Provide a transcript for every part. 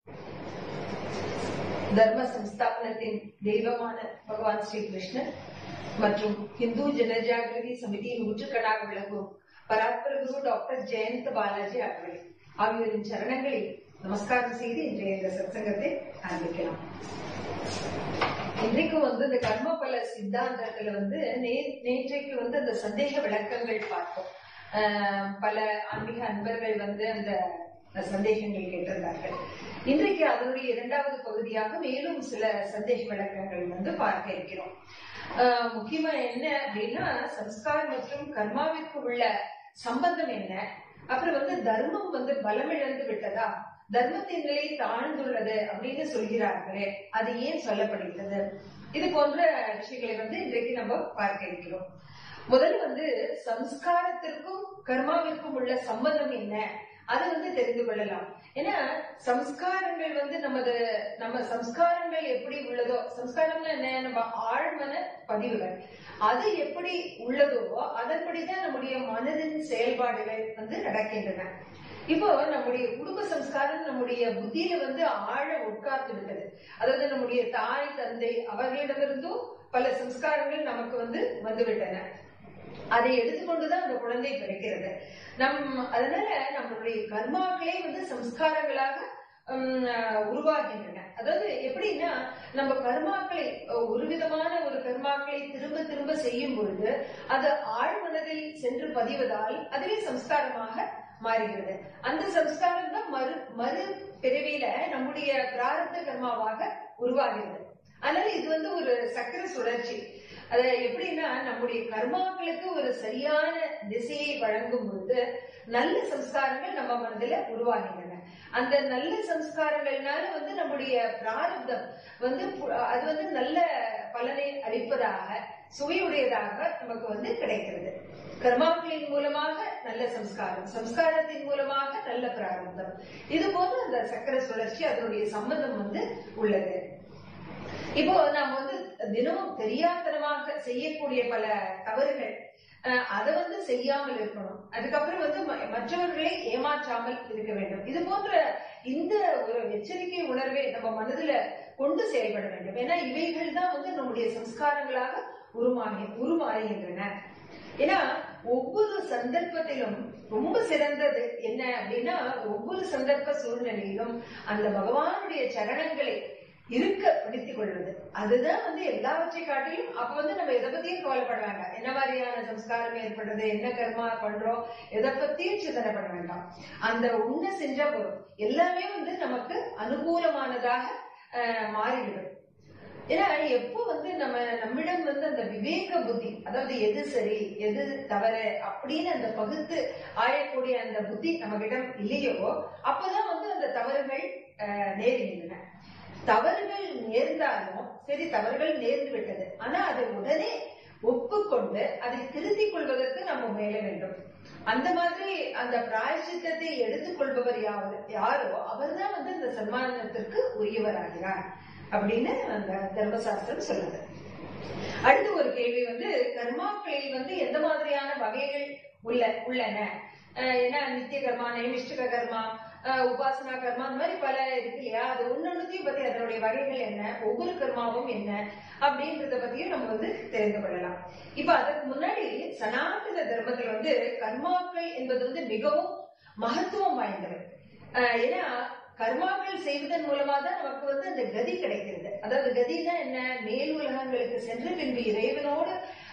தர்ம சம்ஸ்தாபனத்தின் தெய்வமான பகவான் ஸ்ரீ கிருஷ்ணன் மற்றும் இந்து ஜனஜாகிருதி சமிதியின் நூற்றுக்கணாக விளங்கும் பராத்பர குரு டாக்டர் ஜெயந்த் பாலாஜி அவர்கள் ஆகியோரின் சரணங்களில் நமஸ்காரம் செய்து இன்றைய இந்த சத்சங்கத்தை ஆரம்பிக்கலாம் இன்றைக்கு வந்து இந்த கர்ம பல சித்தாந்தத்துல வந்து நே- நேற்றைக்கு வந்து அந்த சந்தேக விளக்கங்கள் பார்த்தோம் ஆஹ் பல ஆன்மீக அன்பர்கள் வந்து அந்த சந்தேகங்கள் கேட்டிருந்தார்கள் இன்றைக்கு அதனுடைய இரண்டாவது பகுதியாக மேலும் சில சந்தேக விளக்கங்கள் வந்து பார்க்க இருக்கிறோம் ஆஹ் முக்கியமா என்ன அப்படின்னா சம்ஸ்கார் மற்றும் கர்மாவிற்கு உள்ள சம்பந்தம் என்ன அப்புறம் வந்து தர்மம் வந்து பலமிழந்து விட்டதா தர்மத்தின் நிலை தாழ்ந்துள்ளது அப்படின்னு சொல்கிறார்களே அது ஏன் சொல்லப்படுகிறது இது போன்ற விஷயங்களை வந்து இன்றைக்கு நம்ம பார்க்க இருக்கிறோம் முதல்ல வந்து சம்ஸ்காரத்திற்கும் கர்மாவிற்கும் உள்ள சம்பந்தம் என்ன அது வந்து தெரிந்து கொள்ளலாம் ஏன்னா சம்ஸ்காரங்கள் வந்து நமது நம்ம சம்ஸ்காரங்கள் எப்படி உள்ளதோ சம்ஸ்காரம்னா என்ன நம்ம ஆழ்மன பதிவுகள் அது எப்படி உள்ளதோ அதன்படிதான் நம்முடைய மனதின் செயல்பாடுகள் வந்து நடக்கின்றன இப்போ நம்முடைய குடும்ப சம்ஸ்காரம் நம்முடைய புத்தியில வந்து ஆழ உட்கார்ந்து விட்டது அதாவது நம்முடைய தாய் தந்தை அவர்களிடமிருந்தும் பல சம்ஸ்காரங்கள் நமக்கு வந்து வந்துவிட்டன அதை எடுத்துக்கொண்டுதான் அந்த குழந்தை பிறக்கிறது நம் அதனால நம்மளுடைய கர்மாக்களே வந்து சம்ஸ்காரங்களாக உம், அஹ், உருவாகின்றன அதாவது எப்படின்னா நம்ம கர்மாக்களை அஹ், ஒரு விதமான ஒரு கர்மாக்களை திரும்ப திரும்ப செய்யும் பொழுது அது ஆழ்மனதில் சென்று பதிவதால் அதுவே சம்ஸ்காரமாக மாறுகிறது அந்த சம்ஸ்காரம் தான் மறு மறு பிறவியில நம்முடைய பிராரத்த கர்மாவாக உருவாகிறது அதனால இது வந்து ஒரு சக்கர சுழற்சி அது எப்படின்னா நம்முடைய கர்மாக்களுக்கு ஒரு சரியான திசையை வழங்கும் பொழுது நல்ல சம்ஸ்காரங்கள் நம்ம மனதில உருவாகின்றன அந்த நல்ல சம்ஸ்காரங்கள்னால வந்து நம்முடைய பிராரப்தம் வந்து பு- அது வந்து நல்ல பலனை அளிப்பதாக சுவையுடையதாக நமக்கு வந்து கிடைக்கிறது கர்மாக்களின் மூலமாக நல்ல சம்ஸ்காரம் சம்ஸ்காரத்தின் மூலமாக நல்ல பிராரப்தம் இது போல அந்த சக்கர சுழற்சி அதனுடைய சம்பந்தம் வந்து உள்ளது இப்போ நாம் வந்து தினமும் தெரியாத்தனமாக செய்யக்கூடிய பல தவறுகள் அஹ், அதை வந்து செய்யாமல் இருக்கணும் அதுக்கப்புறம் வந்து ம- மற்றவர்களை ஏமாற்றாமல் இருக்க வேண்டும் இது போன்ற இந்த ஒரு எச்சரிக்கை உணர்வை நம்ம மனதுல கொண்டு செயல்பட வேண்டும் ஏன்னா இவைகள் தான் வந்து நம்முடைய சம்ஸ்காரங்களாக உருமாகி உருமாறுகின்றன ஏன்னா ஒவ்வொரு சந்தர்ப்பத்திலும் ரொம்ப சிறந்தது என்ன அப்படின்னா ஒவ்வொரு சந்தர்ப்ப சூழ்நிலையிலும் அந்த பகவானுடைய சரணங்களை இருக்க பிடித்துக் கொள்வது அதுதான் வந்து எல்லாவற்றை காட்டிலும் அப்ப வந்து நம்ம எதை பத்தியும் கவலைப்பட வேண்டாம் என்ன மாதிரியான சம்ஸ்காரம் ஏற்படுறது என்ன கர்மா பண்றோம் எதை பத்தியும் சிந்தனை பண்ண வேண்டாம் அந்த உண்மை செஞ்சா போதும் எல்லாமே வந்து நமக்கு அனுகூலமானதாக அஹ், மாறிவிடும் ஏன்னா எப்போ வந்து நம்ம நம்மிடம் வந்து அந்த விவேக புத்தி அதாவது எது சரி எது தவறு அப்படின்னு அந்த பகுத்து ஆயக்கூடிய அந்த புத்தி நம்ம கிட்ட இல்லையோ அப்பதான் வந்து அந்த தவறுகள் அஹ், நேருகின்றன தவறுகள் நேர்ந்தாலும் சரி தவறுகள் நேர்ந்து விட்டது ஆனா அதை உடனே ஒப்புக்கொண்டு அதை திருத்திக் கொள்வதற்கு நம்ம முயல வேண்டும் அந்த மாதிரி அந்த பிராயசித்தத்தை எடுத்துக்கொள்பவர் யாவது யாரோ அவர்தான் வந்து இந்த சன்மானத்திற்கு உரியவராகிறார் அப்படின்னு அந்த தர்மசாஸ்திரம் சொல்லுது அடுத்த ஒரு கேள்வி வந்து கர்மாக்களில் வந்து எந்த மாதிரியான வகைகள் உள்ள உள்ளன அஹ் ஏன்னா நித்திய கர்மா நைமிஷ்டிக கர்மா அஹ் உபாசனா கர்மா அந்த மாதிரி பல இருக்கு இல்லையா அது ஒன்னொன்னுத்தையும் பத்தி அதனுடைய வகைகள் என்ன ஒவ்வொரு கர்மாவும் என்ன அப்படின்றத பத்தியும் நம்ம வந்து தெரிந்து கொள்ளலாம் இப்ப அதற்கு முன்னாடி சனாதன தர்மத்துல வந்து கர்மாக்கள் என்பது வந்து மிகவும் மகத்துவம் வாய்ந்தவை அஹ் ஏன்னா கர்மாக்கள் செய்வதன் மூலமா தான் நமக்கு வந்து அந்த கதி கிடைக்கிறது அதாவது கதினா என்ன மேல் உலகங்களுக்கு சென்று பின்பு இறைவனோடு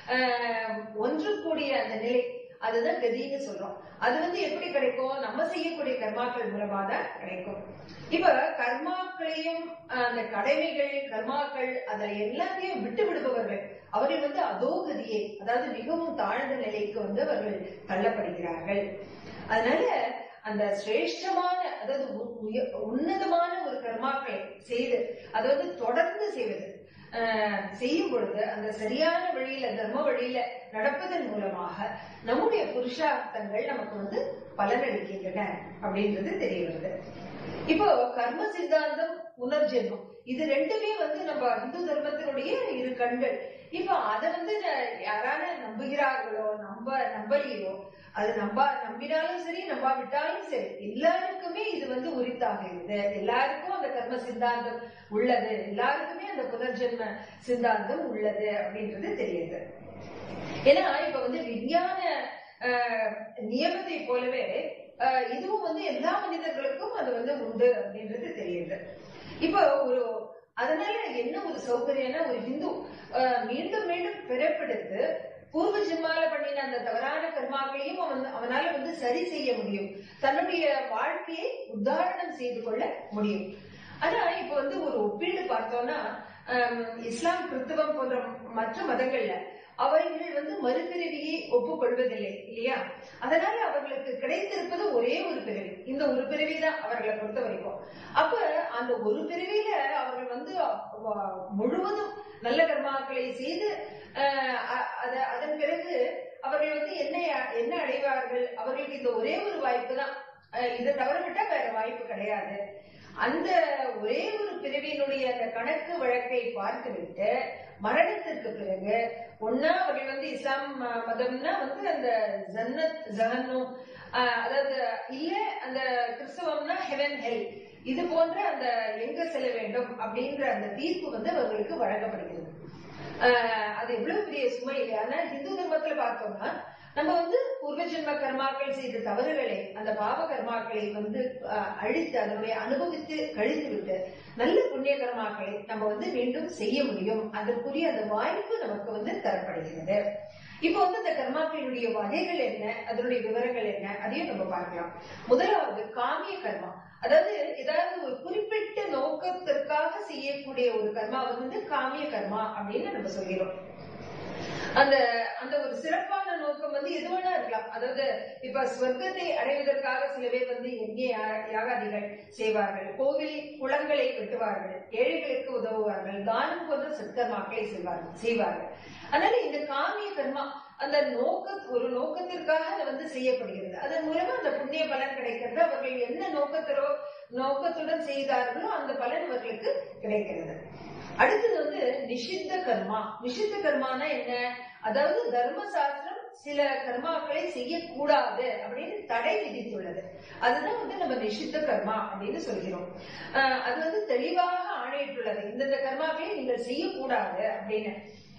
ஆஹ், ஒன்று கூடிய அந்த நிலை அதுதான் கதின்னு சொல்றோம் அது வந்து எப்படி கிடைக்கும் நம்ம செய்யக்கூடிய கர்மாக்கள் மூலமா தான் கிடைக்கும் இப்ப கர்மாக்களையும் ஆஹ், அந்த கடமைகள் கர்மாக்கள் அதுல எல்லாத்தையும் விட்டு விடுபவர்கள் அவர்கள் வந்து அதோகதியை அதாவது மிகவும் தாழ்ந்த நிலைக்கு வந்து அவர்கள் தள்ளப்படுகிறார்கள் அதனால அந்த சிரேஷ்டமான அதாவது உ- உய- உன்னதமான ஒரு கர்மாக்களை செய்து அதை வந்து தொடர்ந்து செய்வது ஆஹ், செய்யும் பொழுது அந்த சரியான வழியில தர்ம வழியில நடப்பதன் மூலமாக நம்முடைய புருஷார்த்தங்கள் நமக்கு வந்து பலனளிக்கின்றன அப்படின்றது தெரிய வருது இப்போ கர்ம சித்தாந்தம் புனர்ஜென்மம் இது ரெண்டுமே வந்து நம்ம இந்து தர்மத்தினுடைய இரு கண்கள் இப்போ அதை வந்து ந- யாரான நம்புகிறார்களோ நம்ப நம்பலையோ அது நம்பா நம்பினாலும் சரி நம்பாவிட்டாலும் சரி எல்லாருக்குமே இது வந்து உரித்தாகிறது எல்லாருக்கும் அந்த கர்ம சித்தாந்தம் உள்ளது எல்லாருக்குமே அந்த புனர்ஜென்ம சித்தாந்தம் உள்ளது அப்படின்றது தெரியுது ஏன்னா இப்ப வந்து விஞ்ஞான ஆஹ், நியமத்தை போலவே ஆஹ், இதுவும் வந்து எல்லா மனிதர்களுக்கும் அது வந்து உண்டு அப்படின்றது தெரியுது இப்போ ஒரு அதனால என்ன ஒரு சௌகரியம்னா ஒரு ஹிந்து ஆஹ், மீண்டும் மீண்டும் பிறப்பெடுத்து பூர்வ ஜென்மால பண்ணின அந்த தவறான கர்மாக்களையும் அவன் அவனால வந்து சரி செய்ய முடியும் தன்னுடைய வாழ்க்கையை உத்தாரணம் செய்து கொள்ள முடியும் ஆனா இப்ப வந்து ஒரு ஒப்பீடு பார்த்தோம்னா ஆம், இஸ்லாம் கிறிஸ்தவம் போன்ற மற்ற மதங்கள்ல அவர்கள் வந்து மறுபிறவியை ஒப்புக்கொள்வதில்லை இல்லையா அதனால அவர்களுக்கு கிடைத்திருப்பது ஒரே ஒரு பிறவி இந்த ஒரு பிறவி தான் அவர்களை பொறுத்த வரைக்கும் அப்ப அந்த ஒரு பிறவியில அவர்கள் வந்து அ- முழுவதும் நல்ல கர்மாக்களை செய்து ஆஹ், அ- அத- அதன் பிறகு அவர்கள் வந்து என்ன என்ன அடைவார்கள் அவர்களுக்கு இந்த ஒரே ஒரு வாய்ப்பு தான் அஹ், இதை தவற விட்டா வேற வாய்ப்பு கிடையாது அந்த ஒரே ஒரு பிறவியினுடைய அந்த கணக்கு வழக்கை பார்த்துவிட்டு மரணத்திற்கு பிறகு ஒன்னா அவர்கள் வந்து இஸ்லாம் ம- மதம்னா வந்து அந்த ஜன்னத் ஜஹன்னும் ஆஹ், அதாவது இல்ல அந்த கிறிஸ்தவம்னா ஹெவன் ஹெல் இது போன்ற அந்த எங்க செல்ல வேண்டும் அப்படின்ற அந்த தீர்ப்பு வந்து அவர்களுக்கு வழங்கப்படுகிறது ஆஹ், அது எவ்வளவு பெரிய சுமை இல்லையா ஆனா இந்து தர்மத்துல பார்த்தோம்னா நம்ம வந்து பூர்வ ஜென்ம கர்மாக்கள் செய்த தவறுகளை அந்த பாவ கர்மாக்களை வந்து ஆஹ், அழித்து அதனுடைய அனுபவித்து கழித்து விட்டு நல்ல புண்ணிய கர்மாக்களை நம்ம வந்து மீண்டும் செய்ய முடியும் அதற்குரிய அந்த வாய்ப்பு நமக்கு வந்து தரப்படுகிறது இப்போ வந்து அந்த கர்மாக்களுடைய வகைகள் என்ன அதனுடைய விவரங்கள் என்ன அதையும் நம்ம பார்க்கலாம் முதலாவது காமிய கர்மா அதாவது ஏதாவது ஒரு குறிப்பிட்ட நோக்கத்திற்காக செய்யக்கூடிய ஒரு கர்மா வந்து காமிய கர்மா அப்படின்னு நம்ம சொல்கிறோம் அந்த அந்த ஒரு சிறப்பான நோக்கம் வந்து எது வேணா இருக்கலாம் அதாவது இப்ப ஸ்வர்க்கத்தை அடைவதற்காக சில பேர் வந்து எங்கே யாகாதிகள் செய்வார்கள் கோவில் குளங்களை வெட்டுவார்கள் ஏழைகளுக்கு உதவுவார்கள் தானம் போன்ற சத்கர்மாக்களை செய்வார்கள் செய்வார்கள் அதனால இந்த காமிய கர்மா அந்த நோக்க ஒரு நோக்கத்திற்காக அது வந்து செய்யப்படுகிறது அதன் மூலமா அந்த புண்ணிய பலன் கிடைக்கிறது அவர்கள் என்ன நோக்கத்திலோ நோக்கத்துடன் செய்தார்களோ அந்த பலன் அவர்களுக்கு கிடைக்கிறது அடுத்தது வந்து நிஷித்த கர்மா நிஷித்த கர்மானா என்ன அதாவது தர்மசாஸ்திரம் சில கர்மாக்களை செய்யக்கூடாது அப்படின்னு தடை விதித்துள்ளது அதுதான் வந்து நம்ம நிஷித்த கர்மா அப்படின்னு சொல்கிறோம் ஆஹ் அது வந்து தெளிவாக ஆணையிட்டுள்ளது இந்தந்த கர்மாக்களை நீங்கள் செய்யக்கூடாது அப்படின்னு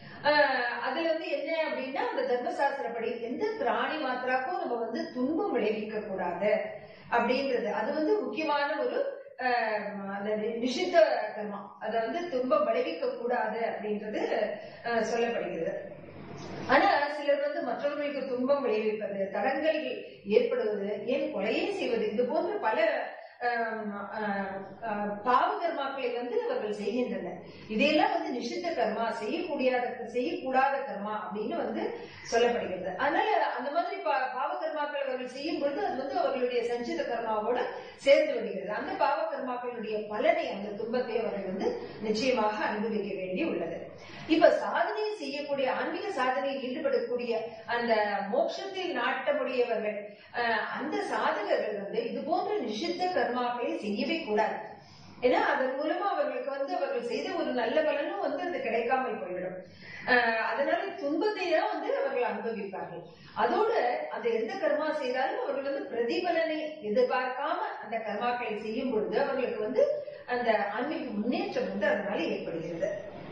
ஆஹ் அதுல வந்து என்ன அப்படின்னா அந்த தர்மசாஸ்திரப்படி எந்த பிராணி மாத்திராக்கும் நம்ம வந்து துன்பம் விளைவிக்க கூடாது அப்படின்றது அது வந்து முக்கியமான ஒரு ஆஹ் அந்த நி- நிஷித்த கர்மா அதை வந்து துன்பம் விளைவிக்க கூடாது அப்படின்றது ஆஹ் சொல்லப்படுகிறது ஆனா சிலர் வந்து மற்றவர்களுக்கு துன்பம் விளைவிப்பது தடங்கள் ஏற்படுவது ஏன் கொலையே செய்வது இது போன்ற பல ஆம், ஆஹ், ஆஹ், பாவ கர்மாக்களை வந்து அவர்கள் செய்கின்றனர் இதையெல்லாம் வந்து நிஷித்த கர்மா செய்யக்கூடிய செய்யக்கூடாத கர்மா அப்படின்னு வந்து சொல்லப்படுகிறது அதனால அந்த மாதிரி பா- பாவ கர்மாக்கள் அவர்கள் செய்யும் பொழுது அது வந்து அவர்களுடைய சஞ்சித கர்மாவோட சேர்ந்து விடுகிறது அந்த பாவ கர்மாக்களுடைய பலனை அந்த துன்பத்தை அவர்கள் வந்து நிச்சயமாக அனுபவிக்க வேண்டி உள்ளது இப்ப சாதனை செய்யக்கூடிய ஆன்மீக சாதனையில் ஈடுபடக்கூடிய அந்த மோட்சத்தில் நாட்டமுடையவர்கள் ஆஹ், அந்த சாதகர்கள் வந்து இது போன்ற நிஷித்த கர்மாக்களை செய்யவே கூடாது ஏன்னா அதன் மூலமா அவர்களுக்கு வந்து அவர்கள் செய்த ஒரு நல்ல பலனும் வந்து அது கிடைக்காமல் போய்விடும் ஆஹ், அதனால துன்பத்தை தான் வந்து அவர்கள் அனுபவிப்பார்கள் அதோட அந்த எந்த கர்மா செய்தாலும் அவர்கள் வந்து பிரதிபலனை எதிர்பார்க்காம அந்த கர்மாக்களை செய்யும் பொழுது அவர்களுக்கு வந்து அந்த ஆன்மீக முன்னேற்றம் வந்து அதனால ஏற்படுகிறது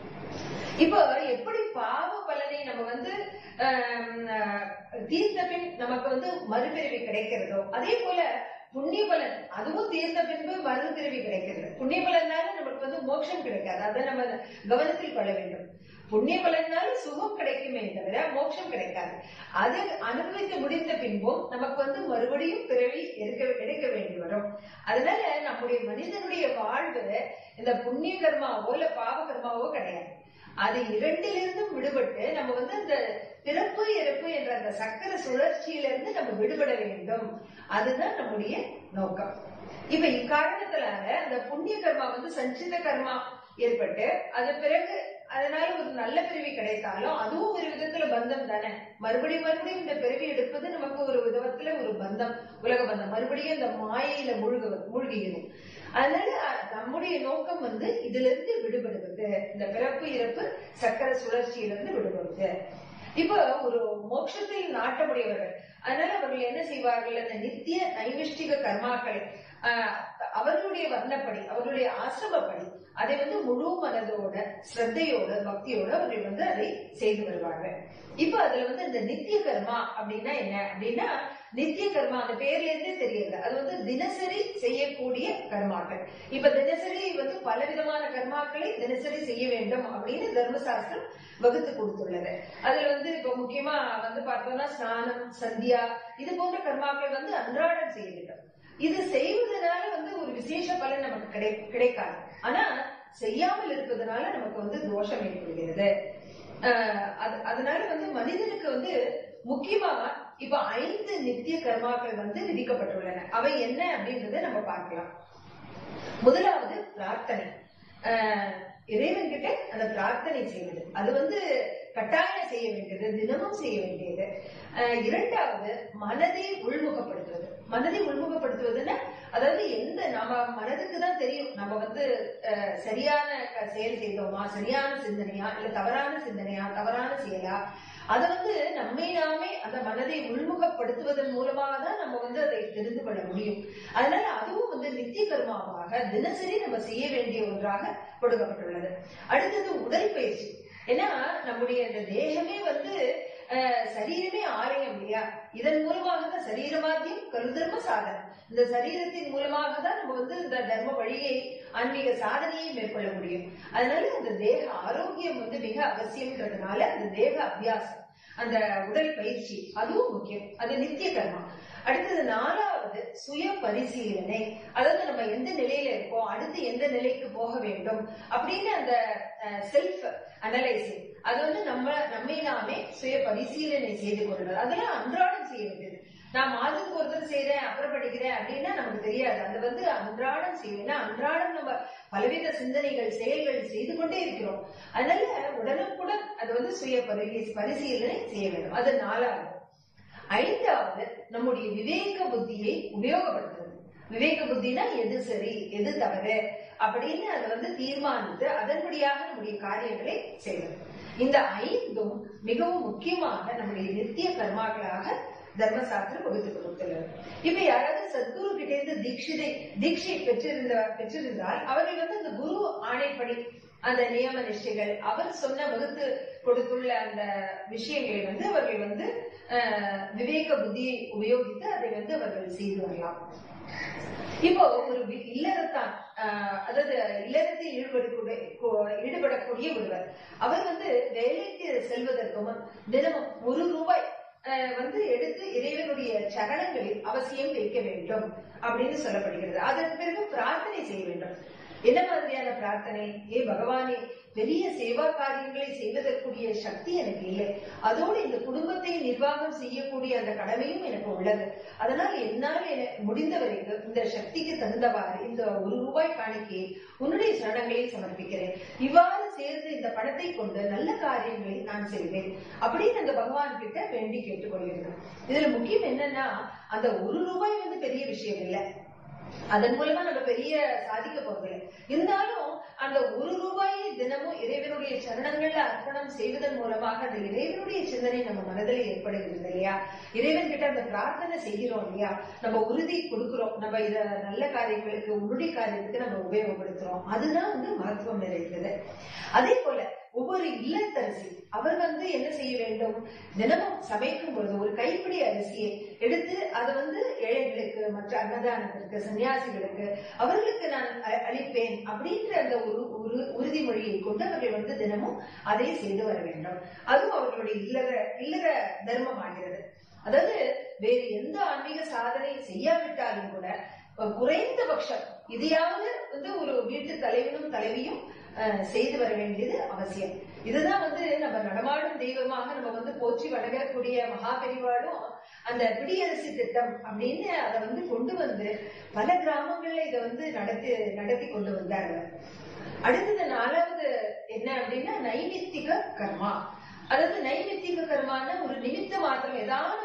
இப்போ எப்படி பாவ பலனை நம்ம வந்து ஆம், ஆஹ், தீர்த்த பின் நமக்கு வந்து மறுபிறவி கிடைக்கிறதோ அதே போல புண்ணிய பலன் அதுவும் தீர்த்த பின்பு மறுபிறவி கிடைக்கிறது புண்ணிய பலனால நமக்கு வந்து மோட்சம் கிடைக்காது அதை நம்ம கவனத்தில் கொள்ள வேண்டும் புண்ணிய பலனால சுகம் கிடைக்குமே தவிர மோட்சம் கிடைக்காது அது அனுபவித்து முடிந்த பின்பும் நமக்கு வந்து மறுபடியும் பிறவி எடுக்க எடுக்க வேண்டி வரும் அதனால நம்முடைய மனிதனுடைய வாழ்வு இந்த புண்ணிய கர்மாவோ இல்ல பாவ கர்மாவோ கிடையாது அது இரண்டிலிருந்தும் விடுபட்டு நம்ம வந்து அந்த பிறப்பு இறப்பு என்ற அந்த சக்கர சுழற்சியிலிருந்து நம்ம விடுபட வேண்டும் அதுதான் நம்முடைய நோக்கம் இப்ப இக்காரணத்தினால அந்த புண்ணிய கர்மா வந்து சஞ்சித கர்மா ஏற்பட்டு அது பிறகு அதனால ஒரு நல்ல பிறவி கிடைத்தாலும் அதுவும் ஒரு விதத்துல பந்தம் தானே மறுபடியும் மறுபடியும் இந்த பிறவி எடுப்பது நமக்கு ஒரு விதத்துல ஒரு பந்தம் உலக பந்தம் மறுபடியும் இந்த மாயையில மூழ்க மூழ்கிடும் அதனால நம்முடைய நோக்கம் வந்து இதுல இருந்து விடுபடுவது இந்த பிறப்பு இறப்பு சக்கர சுழற்சியிலிருந்து விடுபடுவது இப்ப ஒரு மோட்சத்தில் நாட்டமுடையவர்கள் அதனால அவர்கள் என்ன செய்வார்கள் அந்த நித்திய நைமிஷ்டிக கர்மாக்களை ஆஹ், அவர்களுடைய வர்ணப்படி அவர்களுடைய ஆசிரமப்படி அதை வந்து முழு மனதோட ஸ்ரத்தையோட பக்தியோட அவர்கள் வந்து அதை செய்து வருவார்கள் இப்ப அதுல வந்து இந்த நித்திய கர்மா அப்படின்னா என்ன அப்படின்னா நித்திய கர்மா அந்த பேர்ல இருந்தே தெரியல அது வந்து தினசரி செய்யக்கூடிய கர்மாக்கள் இப்ப தினசரி வந்து பலவிதமான கர்மாக்களை தினசரி செய்ய வேண்டும் அப்படின்னு தர்மசாஸ்திரம் வகுத்து கொடுத்துள்ளது அதுல வந்து இப்ப முக்கியமா வந்து பார்த்தோம்னா ஸ்நானம் சந்தியா இது போன்ற கர்மாக்கள் வந்து அன்றாடம் செய்ய வேண்டும் இது செய்வதனால வந்து ஒரு விசேஷ பலன் நமக்கு கிடை கிடைக்காது ஆனா செய்யாமல் இருப்பதனால நமக்கு வந்து தோஷம் ஏற்படுகிறது ஆஹ் அது- அதனால வந்து மனிதனுக்கு வந்து முக்கியமா இப்ப ஐந்து நித்திய கர்மாக்கள் வந்து விதிக்கப்பட்டுள்ளன அவை என்ன அப்படின்றத நம்ம பார்க்கலாம் முதலாவது பிரார்த்தனை ஆஹ் இறைவன் கிட்ட அந்த பிரார்த்தனை செய்வது அது வந்து கட்டாயம் செய்ய வேண்டியது தினமும் செய்ய வேண்டியது ஆஹ் இரண்டாவது மனதை உள்முகப்படுத்துவது மனதை உள்முகப்படுத்துவதுன்னா அதாவது எந்த நம்ம மனதுக்கு தான் தெரியும் நம்ம வந்து ஆஹ் சரியான க- செயல் செய்தோமா சரியான சிந்தனையா இல்ல தவறான சிந்தனையா தவறான செயலா அதை வந்து நம்மை நாமே அந்த மனதை உள்முகப்படுத்துவதன் மூலமாக தான் நம்ம வந்து அதை தெரிந்து கொள்ள முடியும் அதனால அதுவும் வந்து நித்திய கர்மாவாக தினசரி நம்ம செய்ய வேண்டிய ஒன்றாக கொடுக்கப்பட்டுள்ளது அடுத்தது உடற்பயிற்சி ஏன்னா நம்முடைய இந்த தேகமே வந்து அஹ், சரீரமே ஆலயம் இல்லையா இதன் மூலமாக தான் சரீரமாத்தியம் கருதர்ம சாதனம் இந்த சரீரத்தின் மூலமாக தான் நம்ம வந்து இந்த தர்ம வழியை ஆன்மீக சாதனையை மேற்கொள்ள முடியும் அதனால இந்த தேக ஆரோக்கியம் வந்து மிக அவசியம்ன்றதுனால அந்த தேக அபியாசம் அந்த உடல் பயிற்சி அதுவும் முக்கியம் அது நித்திய கர்மா அடுத்தது நாலாவது சுய பரிசீலனை அதாவது நம்ம எந்த நிலையில இருக்கோம் அடுத்து எந்த நிலைக்கு போக வேண்டும் அப்படின்னு அந்த செல்ஃப் அனலைசிங் அது வந்து நம்ம நம்மை நாமே சுய பரிசீலனை செய்து கொள்வது அதெல்லாம் அன்றாடம் செய்ய வேண்டியது நான் மாதத்துக்கு ஒருத்தர் செய்றேன் அப்புறம் படிக்கிறேன் அப்படின்னா நமக்கு தெரியாது அது வந்து அன்றாடம் செய்யும் ஏன்னா அன்றாடம் நம்ம பலவித சிந்தனைகள் செயல்கள் செய்து கொண்டே இருக்கிறோம் அதனால உடனுக்குடன் அது வந்து சுய பரி பரிசீலனை செய்ய வேண்டும் அது நாலாவது ஐந்தாவது நம்முடைய விவேக புத்தியை உபயோகப்படுத்துறது விவேக புத்தினா எது சரி எது தவறு அப்படின்னு அதை வந்து தீர்மானித்து அதன்படியாக நம்முடைய காரியங்களை செய்வது இந்த ஐந்தும் மிகவும் முக்கியமாக நம்முடைய நித்திய கர்மாக்களாக தர்மசாஸ்திரம் வகுத்து கொடுத்துள்ளது இப்ப யாராவது சத்குரு கிட்ட இருந்து தீட்சிதை தீட்சை பெற்றிருந்த பெற்றிருந்தால் அவர்கள் வந்து அந்த குரு ஆணைப்படி அந்த நியம நிஷ்டைகள் அவர் சொன்ன வகுத்து கொடுத்துள்ள அந்த விஷயங்களை வந்து அவர்கள் வந்து அஹ், விவேக புத்தியை உபயோகித்து அதை வந்து அவர்கள் செய்து வரலாம் இப்போ ஒரு வி- இல்லறத்தான் ஆஹ், அதாவது இல்லறத்தில் ஈடுபடக்கூடிய கு- ஈடுபடக்கூடிய ஒருவர் அவர் வந்து வேலைக்கு செல்வதற்கு முன் தினமும் ஒரு ரூபாய் ஆஹ், வந்து எடுத்து இறைவனுடைய சரணங்களில் அவசியம் வைக்க வேண்டும் அப்படின்னு சொல்லப்படுகிறது அதன் பிறகு பிரார்த்தனை செய்ய வேண்டும் என்ன மாதிரியான பிரார்த்தனை ஏ பகவானே பெரிய சேவா காரியங்களை செய்வதற்குரிய சக்தி எனக்கு இல்லை அதோடு இந்த குடும்பத்தை நிர்வாகம் செய்யக்கூடிய அந்த கடமையும் எனக்கு உள்ளது அதனால் என்னால் என- முடிந்த வரைக்கும் இந்த சக்திக்கு தகுந்தவாறு இந்த ஒரு ரூபாய் காணிக்கையை உன்னுடைய சரணங்களில் சமர்ப்பிக்கிறேன் இவ்வாறு சேர்ந்து இந்த பணத்தை கொண்டு நல்ல காரியங்களை நான் செய்வேன் அப்படின்னு அந்த பகவான் கிட்ட வேண்டி கேட்டுக்கொள்கிறது இதுல முக்கியம் என்னன்னா அந்த ஒரு ரூபாய் வந்து பெரிய விஷயம் இல்லை அதன் மூலமா நம்ம பெரிய சாதிக்க போறதில்லை இருந்தாலும் அந்த ஒரு ரூபாயை தினமும் இறைவனுடைய சரணங்கள்ல அர்ப்பணம் செய்வதன் மூலமாக அந்த இறைவனுடைய சிந்தனை நம்ம மனதில் ஏற்படுகிறது இல்லையா இறைவன் கிட்ட அந்த பிரார்த்தனை செய்கிறோம் இல்லையா நம்ம உறுதி கொடுக்கிறோம் நம்ம இத நல்ல காரியங்களுக்கு உன்னுடைய காரியத்துக்கு நம்ம உபயோகப்படுத்துறோம் அதுதான் வந்து மகத்துவம் நிறைந்தது அதே போல ஒவ்வொரு இல்லத்தரசி அவர் வந்து என்ன செய்ய வேண்டும் தினமும் சமைக்கும் பொழுது ஒரு கைப்பிடி அரிசியை எடுத்து அதை வந்து ஏழைகளுக்கு மற்ற அன்னதானத்திற்கு சன்னியாசிகளுக்கு அவர்களுக்கு நான் அ- அளிப்பேன் அப்படின்ற அந்த ஒரு ஒரு உறுதிமொழியை கொண்டு அவர்கள் வந்து தினமும் அதை செய்து வர வேண்டும் அதுவும் அவர்களுடைய இல்லற இல்லற தர்மம் ஆகிறது அதாவது வேறு எந்த ஆன்மீக சாதனை செய்யாவிட்டாலும் கூட அஹ், குறைந்தபட்சம் இதையாவது வந்து ஒரு வீட்டு தலைவனும் தலைவியும் அஹ், செய்து வர வேண்டியது அவசியம் இதுதான் வந்து நம்ம நடமாடும் தெய்வமாக நம்ம வந்து போற்றி வணங்கக்கூடிய மகா பெரிவாளும் அந்த பிடியரசு திட்டம் அப்படின்னு அதை வந்து கொண்டு வந்து பல கிராமங்கள்ல இதை வந்து நடத்தி நடத்தி கொண்டு வந்தாங்க அடுத்தது நாலாவது என்ன அப்படின்னா நைமித்திக கர்மா அதாவது நைமித்திக கர்மான ஒரு நிமித்த மாத்திரம் ஏதாவது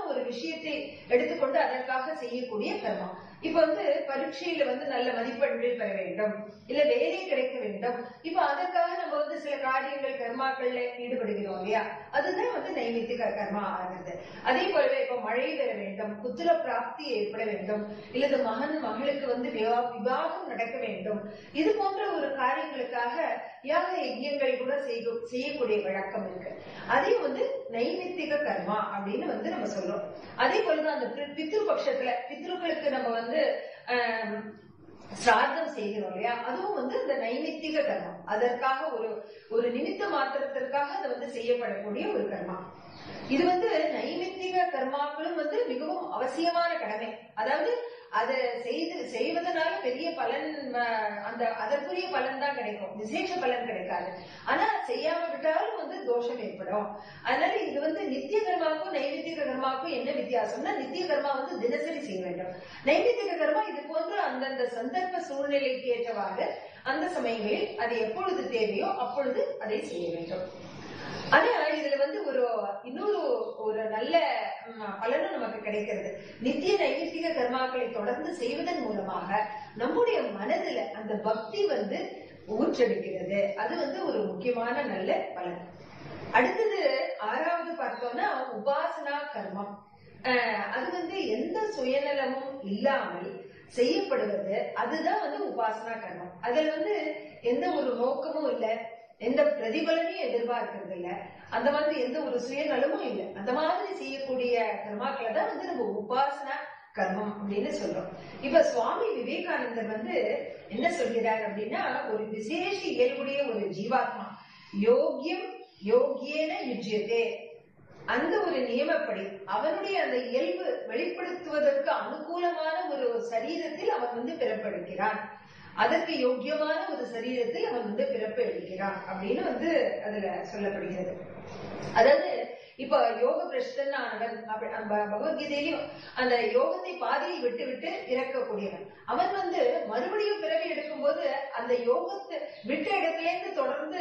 ஒரு விஷயத்தை எடுத்துக்கொண்டு அதற்காக செய்யக்கூடிய கர்மா இப்ப வந்து பரீட்சையில வந்து நல்ல மதிப்பெண்கள் பெற வேண்டும் இல்ல வேலை கிடைக்க வேண்டும் இப்ப அதற்காக நம்ம வந்து சில காரியங்கள் கர்மாக்கள்ல ஈடுபடுகிறோம் இல்லையா அதுதான் வந்து நைமித்திக கர்மா ஆகிறது அதே போலவே இப்ப மழை பெற வேண்டும் புத்திர பிராப்தி ஏற்பட வேண்டும் இல்லது மகன் மகளுக்கு வந்து விவா- விவாகம் நடக்க வேண்டும் இது போன்ற ஒரு காரியங்களுக்காக யாக யஜ்யங்கள் கூட செய்கு- செய்யக்கூடிய வழக்கம் இருக்கு அதையும் வந்து நைமித்திக கர்மா அப்படின்னு வந்து நம்ம சொல்றோம் அதே போலதான் அந்த பி- பித்ரு பட்சத்துல பித்ருக்களுக்கு நம்ம வந்து ஆம், சிரார்த்தம் செய்கிறோம் இல்லையா அதுவும் வந்து இந்த நைமித்திக கர்மம் அதற்காக ஒரு ஒரு நிமித்த மாத்திரத்திற்காக அது வந்து செய்யப்படக்கூடிய ஒரு கர்மா இது வந்து நைமித்திக கர்மாக்களும் வந்து மிகவும் அவசியமான கடமை அதாவது அதை செய்து செய்வதனால பெரிய பலன் அஹ், அந்த அதற்குரிய பலன் தான் கிடைக்கும் விசேஷ பலன் கிடைக்காது ஆனா செய்யாம விட்டாலும் வந்து தோஷம் ஏற்படும் அதனால இது வந்து நித்திய கர்மாவுக்கும் நைமித்திக கர்மாவுக்கும் என்ன வித்தியாசம்னா நித்திய கர்மா வந்து தினசரி செய்ய வேண்டும் நைமித்திக கர்மா இது போன்று அந்தந்த சந்தர்ப்ப சூழ்நிலைக்கு ஏற்றவாறு அந்த சமயங்களில் அது எப்பொழுது தேவையோ அப்பொழுது அதை செய்ய வேண்டும் ஆனா இதுல வந்து ஒரு இன்னொரு ஒரு நல்ல ம், பலனும் நமக்கு கிடைக்கிறது நித்திய நைமித்திக கர்மாக்களை தொடர்ந்து செய்வதன் மூலமாக நம்முடைய மனதுல அந்த பக்தி வந்து ஊற்றெடுக்கிறது அது வந்து ஒரு முக்கியமான நல்ல பலன் அடுத்தது ஆறாவது பார்த்தோம்னா உபாசனா கர்மம் அஹ், அது வந்து எந்த சுயநலமும் இல்லாமல் செய்யப்படுவது அதுதான் வந்து உபாசனா கர்மம் அதுல வந்து எந்த ஒரு நோக்கமும் இல்ல எந்த பிரதிபலனையும் எதிர்பார்க்கறது இல்ல அந்த மாதிரி எந்த ஒரு சுயநலமும் இல்ல அந்த மாதிரி செய்யக்கூடிய கர்மாக்களை தான் வந்து நம்ம உபாசனா கர்மம் அப்படின்னு சொல்றோம் இப்ப சுவாமி விவேகானந்தர் வந்து என்ன சொல்கிறார் அப்படின்னா ஒரு விசேஷ இயல்புடைய ஒரு ஜீவாத்மா யோகியம் யோகியேன யுஜ்யதே அந்த ஒரு நியமப்படி அவனுடைய அந்த இயல்பு வெளிப்படுத்துவதற்கு அனுகூலமான ஒரு சரீரத்தில் அவன் வந்து பிறப்பெடுக்கிறான் அதற்கு யோக்கியமான ஒரு சரீரத்தில் அவன் வந்து பிறப்பு எடுக்கிறான் அப்படின்னு வந்து அதுல சொல்லப்படுகிறது அதாவது இப்ப யோக பிரஷ்டன் ஆனவன் அப்படி நம்ம பகவத்கீதையிலும் அந்த யோகத்தை பாதியில் விட்டு விட்டு இறக்கக்கூடியவன் அவன் வந்து மறுபடியும் பிறவி எடுக்கும்போது அந்த யோகத்தை விட்ட இடத்துல இருந்து தொடர்ந்து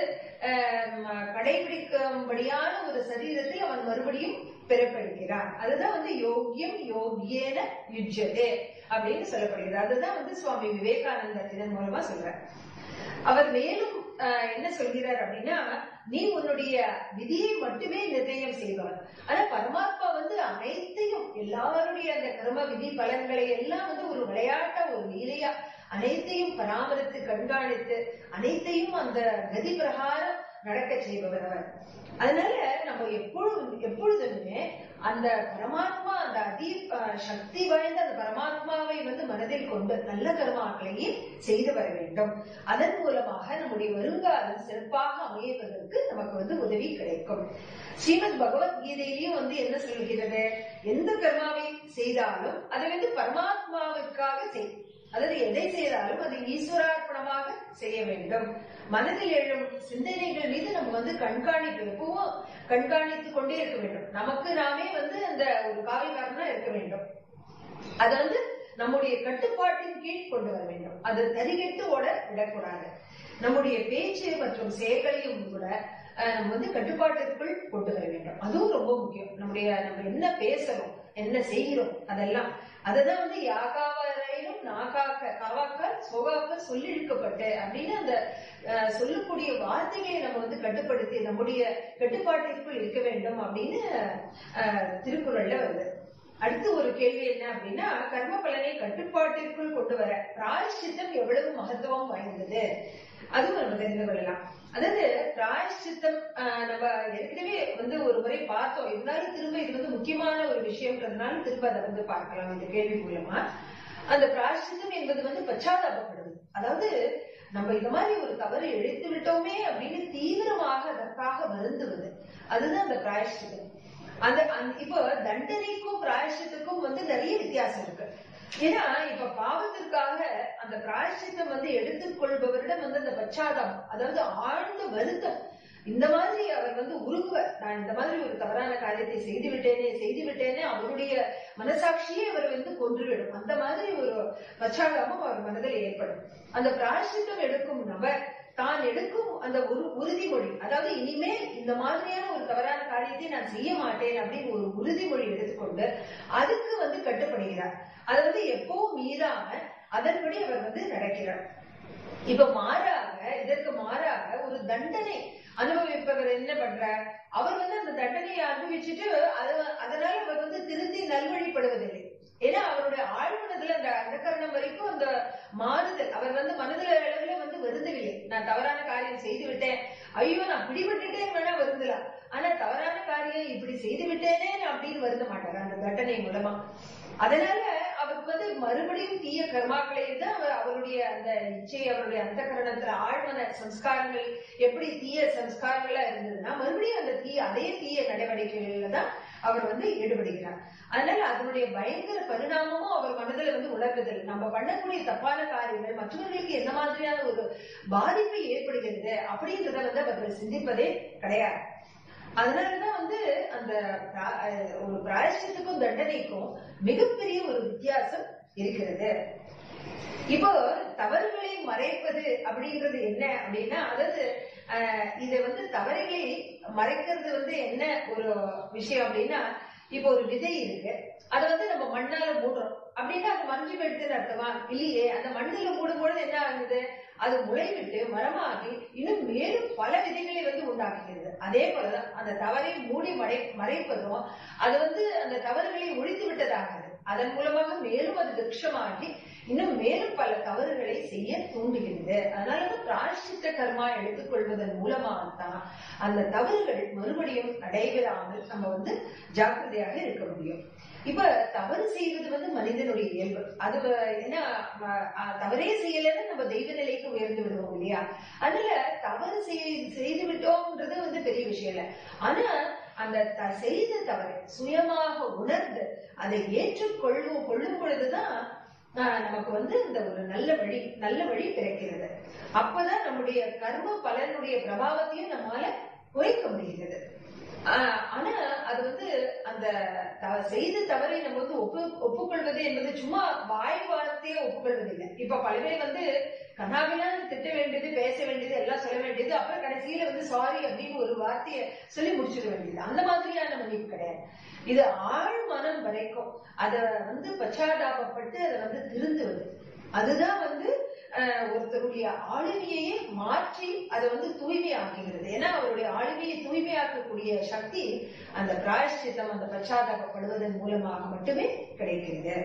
ஆஹ், கடைபிடிக்கும்படியான ஒரு சரீரத்தில் அவன் மறுபடியும் பிறப்பெடுக்கிறான் அதுதான் வந்து யோக்கியம் யோகியேன யுஜ்யதே அப்படின்னு சொல்லப்படுகிறது அதுதான் வந்து சுவாமி விவேகானந்தர் இதன் மூலமா சொல்றார் அவர் மேலும் ஆஹ், என்ன சொல்கிறார் அப்படின்னா நீ உன்னுடைய விதியை மட்டுமே நிர்ணயம் செய்பவன் ஆனா பரமாத்மா வந்து அனைத்தையும் எல்லாருடைய அந்த கர்ம விதி பலன்களை எல்லாம் வந்து ஒரு விளையாட்டா ஒரு லீலையா அனைத்தையும் பராமரித்து கண்காணித்து அனைத்தையும் அந்த கதி பிரகாரம் நடக்க செய்பவர் அவர் அதனால நம்ம எப்பொழுதும் எப்பொழுதுமே அந்த பரமாத்மா அந்த அதி அஹ், சக்தி வாய்ந்த அந்த பரமாத்மாவை வந்து மனதில் கொண்டு நல்ல கர்மாக்களையே செய்து வர வேண்டும் அதன் மூலமாக நம்முடைய வருங்காலம் சிறப்பாக அமைவதற்கு நமக்கு வந்து உதவி கிடைக்கும் ஸ்ரீமத் பகவத்கீதையிலையும் வந்து என்ன சொல்கிறது எந்த கர்மாவை செய்தாலும் அதை வந்து பரமாத்மாவிற்காக செய் அதாவது எதை செய்தாலும் அது ஈஸ்வரார்ப்பணமாக செய்ய வேண்டும் மனதில் எழும் சிந்தனைகள் மீது நம்ம வந்து கண்காணிப்பு எப்பவும் கண்காணித்துக் கொண்டே இருக்க வேண்டும் நமக்கு நாமே வந்து அந்த ஒரு காவல்காரனா இருக்க வேண்டும் அது வந்து நம்முடைய கட்டுப்பாட்டின் கீழ் கொண்டு வர வேண்டும் அது தறிகெட்டு ஓட விடக்கூடாது நம்முடைய பேச்சு மற்றும் செயல்களையும் கூட அஹ், நம்ம வந்து கட்டுப்பாட்டிற்குள் கொண்டு வர வேண்டும் அதுவும் ரொம்ப முக்கியம் நம்முடைய நம்ம என்ன பேசுறோம் என்ன செய்கிறோம் அதெல்லாம் அததான் வந்து யாகாவரையிலும் நாகாக்க காவாக்க சோகாக்க சொல்லிழுக்கப்பட்டு அப்படின்னு அந்த அஹ், சொல்லக்கூடிய வார்த்தைகளை நம்ம வந்து கட்டுப்படுத்தி நம்முடைய கட்டுப்பாட்டிற்குள் இருக்க வேண்டும் அப்படின்னு அஹ், திருக்குறள்ல வருது அடுத்து ஒரு கேள்வி என்ன அப்படின்னா கர்ம பலனை கட்டுப்பாட்டிற்குள் கொண்டு வர பிராயஷ்சித்தம் எவ்வளவு மகத்துவம் வாய்ந்தது அதுவும் நம்ம தெரிந்து கொள்ளலாம் அதாவது பிராயஷ்சித்தம் ஆஹ், நம்ம ஏற்கனவே வந்து ஒரு முறை பார்த்தோம் இருந்தாலும் திரும்ப இது வந்து முக்கியமான ஒரு விஷயம்ன்றதுனால திரும்ப அதை வந்து பார்க்கலாம் இந்த கேள்வி மூலமா அந்த பிராயஷ்சித்தம் என்பது வந்து பச்சாதாபப்படுது அதாவது நம்ம இந்த மாதிரி ஒரு தவறு இழைத்து விட்டோமே அப்படின்னு தீவிரமாக அதற்காக வருந்துவது அதுதான் அந்த பிராயஷ்சித்தம் அந்த அந்த- இப்போ தண்டனைக்கும் பிராயஷ்சித்துக்கும் வந்து நிறைய வித்தியாசம் இருக்கு ஏன்னா இப்ப பாவத்திற்காக அந்த பிராயஷ்சித்தம் வந்து எடுத்துக்கொள்பவரிடம் வந்து அந்த பச்சாதாபம் அதாவது ஆழ்ந்த வருத்தம் இந்த மாதிரி அவர் வந்து உருகுவர் நான் இந்த மாதிரி ஒரு தவறான காரியத்தை செய்து விட்டேனே செய்து விட்டேனே அவருடைய மனசாட்சியே அவர் வந்து கொன்றுவிடும் அந்த மாதிரி ஒரு பச்சாதாபம் அவர் மனதில் ஏற்படும் அந்த பிராயஷ்சித்தம் எடுக்கும் நபர் தான் எடுக்கும் அந்த ஒரு உறுதிமொழி அதாவது இனிமேல் இந்த மாதிரியான ஒரு தவறான காரியத்தை நான் செய்ய மாட்டேன் அப்படின்னு ஒரு உறுதிமொழி எடுத்துக்கொண்டு அதுக்கு வந்து கட்டுப்படுகிறார் அதை வந்து எப்பவும் மீறாம அதன்படி அவர் வந்து நடக்கிறார் இப்ப மாறாக இதற்கு மாறாக ஒரு தண்டனை அனுபவிப்பவர் என்ன பண்றார் அவர் வந்து அந்த தண்டனையை அனுபவிச்சுட்டு அது அதனால அவர் வந்து திருந்தி நல்வழிப்படுவதில்லை ஏன்னா அவருடைய ஆழ்மனதுல அந்த அந்தகரணம் வரைக்கும் அந்த மாறுதல் அவர் வந்து மனதுல அளவுல வந்து வருந்தவில்லை நான் தவறான காரியம் செய்து விட்டேன் ஐயோ நான் பிடிபட்டுட்டேன் வேணா வருந்தலாம் ஆனா தவறான காரியம் இப்படி செய்து விட்டேனே நான் அப்படின்னு வருந்த மாட்டார் அந்த தண்டனை மூலமா அதனால அவருக்கு வந்து மறுபடியும் தீய கர்மாக்களை தான் அவர் அவருடைய அந்த இச்சை அவருடைய அந்த கரணத்துல ஆழ்மன சம்ஸ்காரங்கள் எப்படி தீய சம்ஸ்காரங்களா இருந்ததுன்னா மறுபடியும் அந்த தீய அதே தீய நடவடிக்கைகள்ல தான் அவர் வந்து ஈடுபடுகிறார் அதனால அதனுடைய பயங்கர பரிணாமமும் அவர் மனதில் வந்து உணர்வதில்லை நம்ம பண்ணக்கூடிய தப்பான காரியங்கள் மற்றவர்களுக்கு என்ன மாதிரியான ஒரு பாதிப்பை ஏற்படுகிறது அப்படின்றத வந்து அவர்கள் சிந்திப்பதே கிடையாது அதனாலதான் வந்து அந்த பிரா- அஹ் ஒரு பிராயஷ்டத்துக்கும் தண்டனைக்கும் மிகப்பெரிய ஒரு வித்தியாசம் இருக்கிறது இப்போ தவறுகளை மறைப்பது அப்படின்றது என்ன அப்படின்னா அதாவது அஹ், இதை வந்து தவறுகளை மறைக்கிறது வந்து என்ன ஒரு விஷயம் அப்படின்னா இப்போ ஒரு விதை இருக்கு அதை வந்து நம்ம மண்ணால மூடுறோம் அப்படின்னா அது மறைஞ்சு போயிடுதுன்னு அர்த்தமா இல்லையே அந்த மண்ணில மூடும் பொழுது என்ன ஆகுது அது முளைவிட்டு மரமாகி இன்னும் மேலும் பல விதைகளை வந்து உண்டாக்குகிறது அதே போலதான் அந்த தவறை மூடி மறை மறைப்பதும் அது வந்து அந்த தவறுகளை ஒழித்து விட்டதாகுது அதன் மூலமாக மேலும் அது விருட்சமாகி இன்னும் மேலும் பல தவறுகளை செய்ய தூண்டுகிறது அதனாலதான் பிராயஷ்சித்த கர்மா எடுத்துக்கொள்வதன் மூலமாகத்தான் அந்த தவறுகள் மறுபடியும் நடைபெறாமல் நம்ம வந்து ஜாக்கிரதையாக இருக்க முடியும் இப்ப தவறு செய்வது வந்து மனிதனுடைய இயல்பு அது வ- என்ன ம- அ, தவறே செய்யலைன்னு நம்ம தெய்வ நிலைக்கு உயர்ந்து விடுவோம் இல்லையா அதனால தவறு செய்- செய்து விட்டோம்ன்றது வந்து பெரிய விஷயம் இல்ல ஆனா அந்த த- செய்த தவறை சுயமாக உணர்ந்து அதை ஏற்றுக்கொள்வோம் கொள்ளும் பொழுதுதான் ஆஹ், நமக்கு வந்து இந்த ஒரு நல்ல வழி நல்ல வழி பிறக்கிறது அப்பதான் நம்முடைய கர்ம பலனுடைய பிரபாவத்தையும் நம்மால குறைக்க முடிகிறது ஆஹ், ஆனா அது வந்து அந்த த- செய்த தவறை நம்ம வந்து ஒப்பு ஒப்புக்கொள்வது என்பது சும்மா வாய் வார்த்தையே ஒப்புக்கொள்வது இல்லை இப்ப பல பேர் வந்து கனாவினான்னு திட்ட வேண்டியது பேச வேண்டியது எல்லாம் சொல்ல வேண்டியது அப்புறம் கடைசியில வந்து சாரி அப்படின்னு ஒரு வார்த்தையை சொல்லி முடிச்சிட வேண்டியது அந்த மாதிரியான மன்னிப்பு கிடையாது இது ஆழ் மனம் வரைக்கும் அத வந்து பச்சாதாபப்பட்டு அதை வந்து திருந்துவது அதுதான் வந்து அஹ், ஒருத்தருடைய ஆளுமையையே மாற்றி அதை வந்து தூய்மையாக்குகிறது ஏன்னா அவருடைய ஆளுமையை தூய்மையாக்கக்கூடிய சக்தி அந்த பிராயஷ்சித்தம் அந்த பச்சாதாபப்படுவதன் மூலமாக மட்டுமே கிடைக்கிறது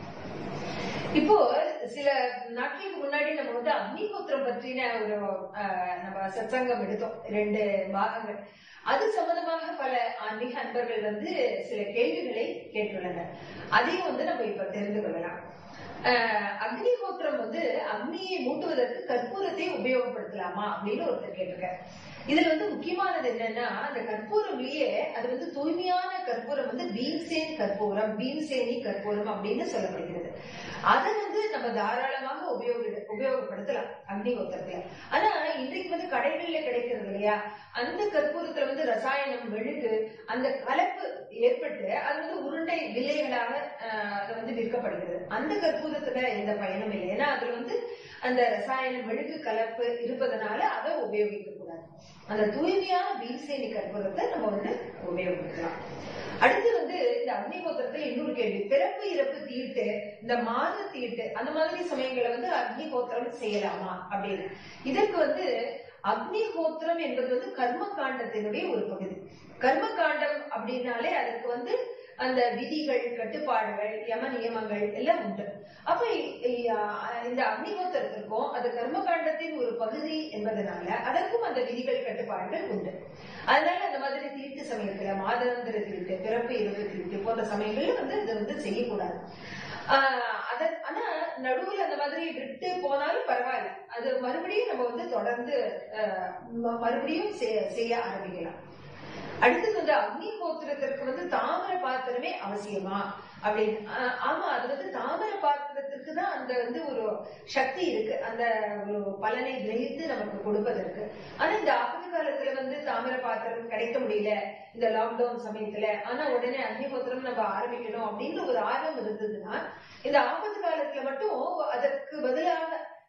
இப்போ சில நாட்களுக்கு முன்னாடி நம்ம வந்து அக்னிஹோத்திரம் பற்றின ஒரு அஹ், நம்ம சத்சங்கம் எடுத்தோம் ரெண்டு பாகங்கள் அது சம்பந்தமாக பல ஆன்மீக அன்பர்கள் வந்து சில கேள்விகளை கேட்டுள்ளனர் அதையும் வந்து நம்ம இப்ப தெரிந்து கொள்ளலாம் அஹ், அக்னிஹோத்திரம் வந்து அக்னியை மூட்டுவதற்கு கற்பூரத்தை உபயோகப்படுத்தலாமா அப்படின்னு ஒருத்தர் கேட்டிருக்காரு இதுல வந்து முக்கியமானது என்னன்னா அந்த கற்பூரம்லயே அது வந்து தூய்மையான கற்பூரம் வந்து பீன்சேன் கற்பூரம் பீன்சேனி கற்பூரம் அப்படின்னு சொல்லப்படுகிறது அதை வந்து நம்ம தாராளமாக உபயோக உபயோகப்படுத்தலாம் அக்னிஹோத்திரத்துல ஆனா இன்றைக்கு வந்து கடைகள்ல கிடைக்கிறது இல்லையா அந்த கற்பூரத்துல வந்து ரசாயனம் மெழுகு அந்த கலப்பு ஏற்பட்டு அது வந்து உருண்டை வில்லைகளாக ஆஹ், அது வந்து விற்கப்படுகிறது அந்த கற்பூரத்துல எந்த பயனும் இல்லை ஏன்னா அதுல வந்து அந்த ரசாயன மெழுகு கலப்பு இருப்பதனால அதை உபயோகிக்க கூடாது அந்த தூய்மையான பீன்சேனி கற்பூரத்தை நம்ம வந்து உபயோகிக்கலாம் அடுத்து வந்து இந்த அக்னிஹோத்திரத்துல இன்னொரு கேள்வி பிறப்பு இறப்பு தீட்டு இந்த மாத தீட்டு அந்த மாதிரி சமயங்களை வந்து அக்னிஹோத்திரம் செய்யலாமா அப்படின்னு இதற்கு வந்து அக்னிஹோத்திரம் என்பது வந்து கர்ம காண்டத்தினுடைய ஒரு பகுதி கர்ம காண்டம் அப்படின்னாலே அதற்கு வந்து அந்த விதிகள் கட்டுப்பாடுகள் யம நியமங்கள் எல்லாம் உண்டு அப்ப இ- இ- இந்த அக்னிஹோத்திரத்திற்கும் அது கர்ம காண்டத்தின் ஒரு பகுதி என்பதனால அதற்கும் அந்த விதிகள் கட்டுப்பாடுகள் உண்டு அதனால அந்த மாதிரி தீட்டு சமயத்துல மாதாந்திர தீட்டு பிறப்பு இறப்பு தீட்டு போன்ற சமயங்கள்ல வந்து இதை வந்து செய்யக்கூடாது ஆஹ் அத ஆனா நடுவுல அந்த மாதிரி விட்டு போனாலும் பரவாயில்ல அது மறுபடியும் நம்ம வந்து தொடர்ந்து ஆஹ் ம- மறுபடியும் செய்- செய்ய ஆரம்பிக்கலாம் அடுத்தது வந்து அக்னி கோத்திரத்திற்கு வந்து தாமிர பாத்திரமே அவசியமா அப்படின்னு ஆஹ் ஆமா அது வந்து தாமிர பாத்திரத்திற்கு தான் அந்த வந்து ஒரு சக்தி இருக்கு அந்த ஒரு பலனை கிரகித்து நமக்கு கொடுப்பதற்கு ஆனா இந்த ஆபத்து காலத்துல வந்து தாமிர பாத்திரம் கிடைக்க முடியல இந்த லாக்டவுன் சமயத்துல ஆனா உடனே அக்னிஹோத்திரம் நம்ம ஆரம்பிக்கணும் அப்படின்னு ஒரு ஆர்வம் இருந்ததுன்னா இந்த ஆபத்து காலத்துல மட்டும் அதற்கு பதிலாக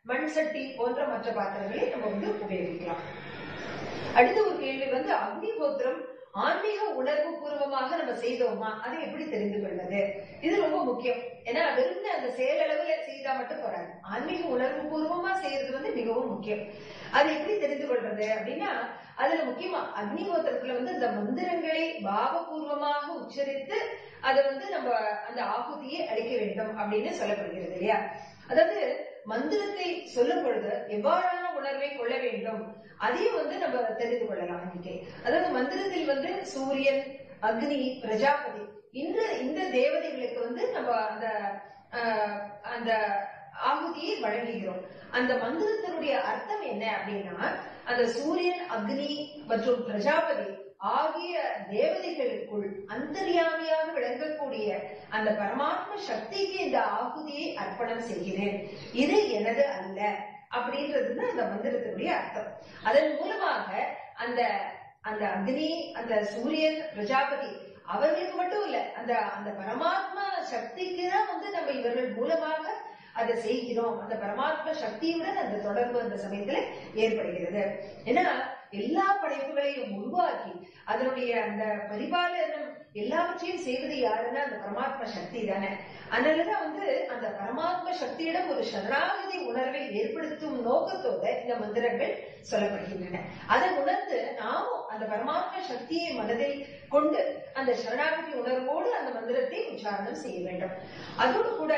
மண் சட்டி போன்ற மற்ற பாத்திரங்களை நம்ம வந்து உபயோகிக்கலாம் அடுத்த ஒரு கேள்வி வந்து அக்னிஹோத்திரம் ஆன்மீக உணர்வு பூர்வமாக நம்ம செய்தோமா அதை எப்படி தெரிந்து கொள்வது இது ரொம்ப முக்கியம் ஏன்னா வெறும் அந்த செயலளவுல செய்தா மட்டும் போறாது ஆன்மீக உணர்வு பூர்வமா செய்யறது வந்து மிகவும் முக்கியம் அதை எப்படி தெரிந்து கொள்றது அப்படின்னா அதுல முக்கியமா அக்னிஹோத்திரத்துல வந்து இந்த மந்திரங்களை பாவபூர்வமாக உச்சரித்து அதை வந்து நம்ம அந்த ஆகுதியை அளிக்க வேண்டும் அப்படின்னு சொல்லப்படுகிறது இல்லையா அதாவது மந்திரத்தை சொல்லும் பொழுது எவ்வாறான உணர்வை கொள்ள வேண்டும் அதையும் வந்து நம்ம தெரிந்து கொள்ளலாம் இன்னைக்கு அதாவது மந்திரத்தில் வந்து சூரியன் அக்னி பிரஜாபதி இந்த இந்த தேவதைகளுக்கு வந்து நம்ம அந்த ஆஹ், அந்த ஆகுதியை வழங்குகிறோம் அந்த மந்திரத்தினுடைய அர்த்தம் என்ன அப்படின்னா அந்த சூரியன் அக்னி மற்றும் பிரஜாபதி ஆகிய தேவதைகளுக்குள் அந்தர்யாமியாக விளங்கக்கூடிய அந்த பரமாத்ம சக்திக்கு இந்த ஆகுதியை அர்ப்பணம் செய்கிறேன் இது எனது அல்ல அப்படின்றது தான் அந்த மந்திரத்தினுடைய அர்த்தம் அதன் மூலமாக அந்த அந்த அக்னி அந்த சூரியன் பிரஜாபதி அவர்களுக்கு மட்டும் இல்ல அந்த அந்த பரமாத்மா சக்திக்கு தான் வந்து நம்ம இவர்கள் மூலமாக அதை செய்கிறோம் அந்த பரமாத்ம சக்தியுடன் அந்த தொடர்பு அந்த சமயத்துல ஏற்படுகிறது ஏன்னா எல்லா படைப்புகளையும் உருவாக்கி அதனுடைய அந்த பரிபாலனம் எல்லாவற்றையும் செய்வது யாருன்னா அந்த பரமாத்ம சக்தி தானே அதனாலதான் வந்து அந்த பரமாத்ம சக்தியிடம் ஒரு சரணாகதி உணர்வை ஏற்படுத்தும் நோக்கத்தோட இந்த மந்திரங்கள் சொல்லப்படுகின்றன அதை உணர்ந்து நாமும் அந்த பரமாத்ம சக்தியை மனதில் கொண்டு அந்த சரணாகதி உணர்வோடு அந்த மந்திரத்தை உச்சாரணம் செய்ய வேண்டும் அதோடு கூட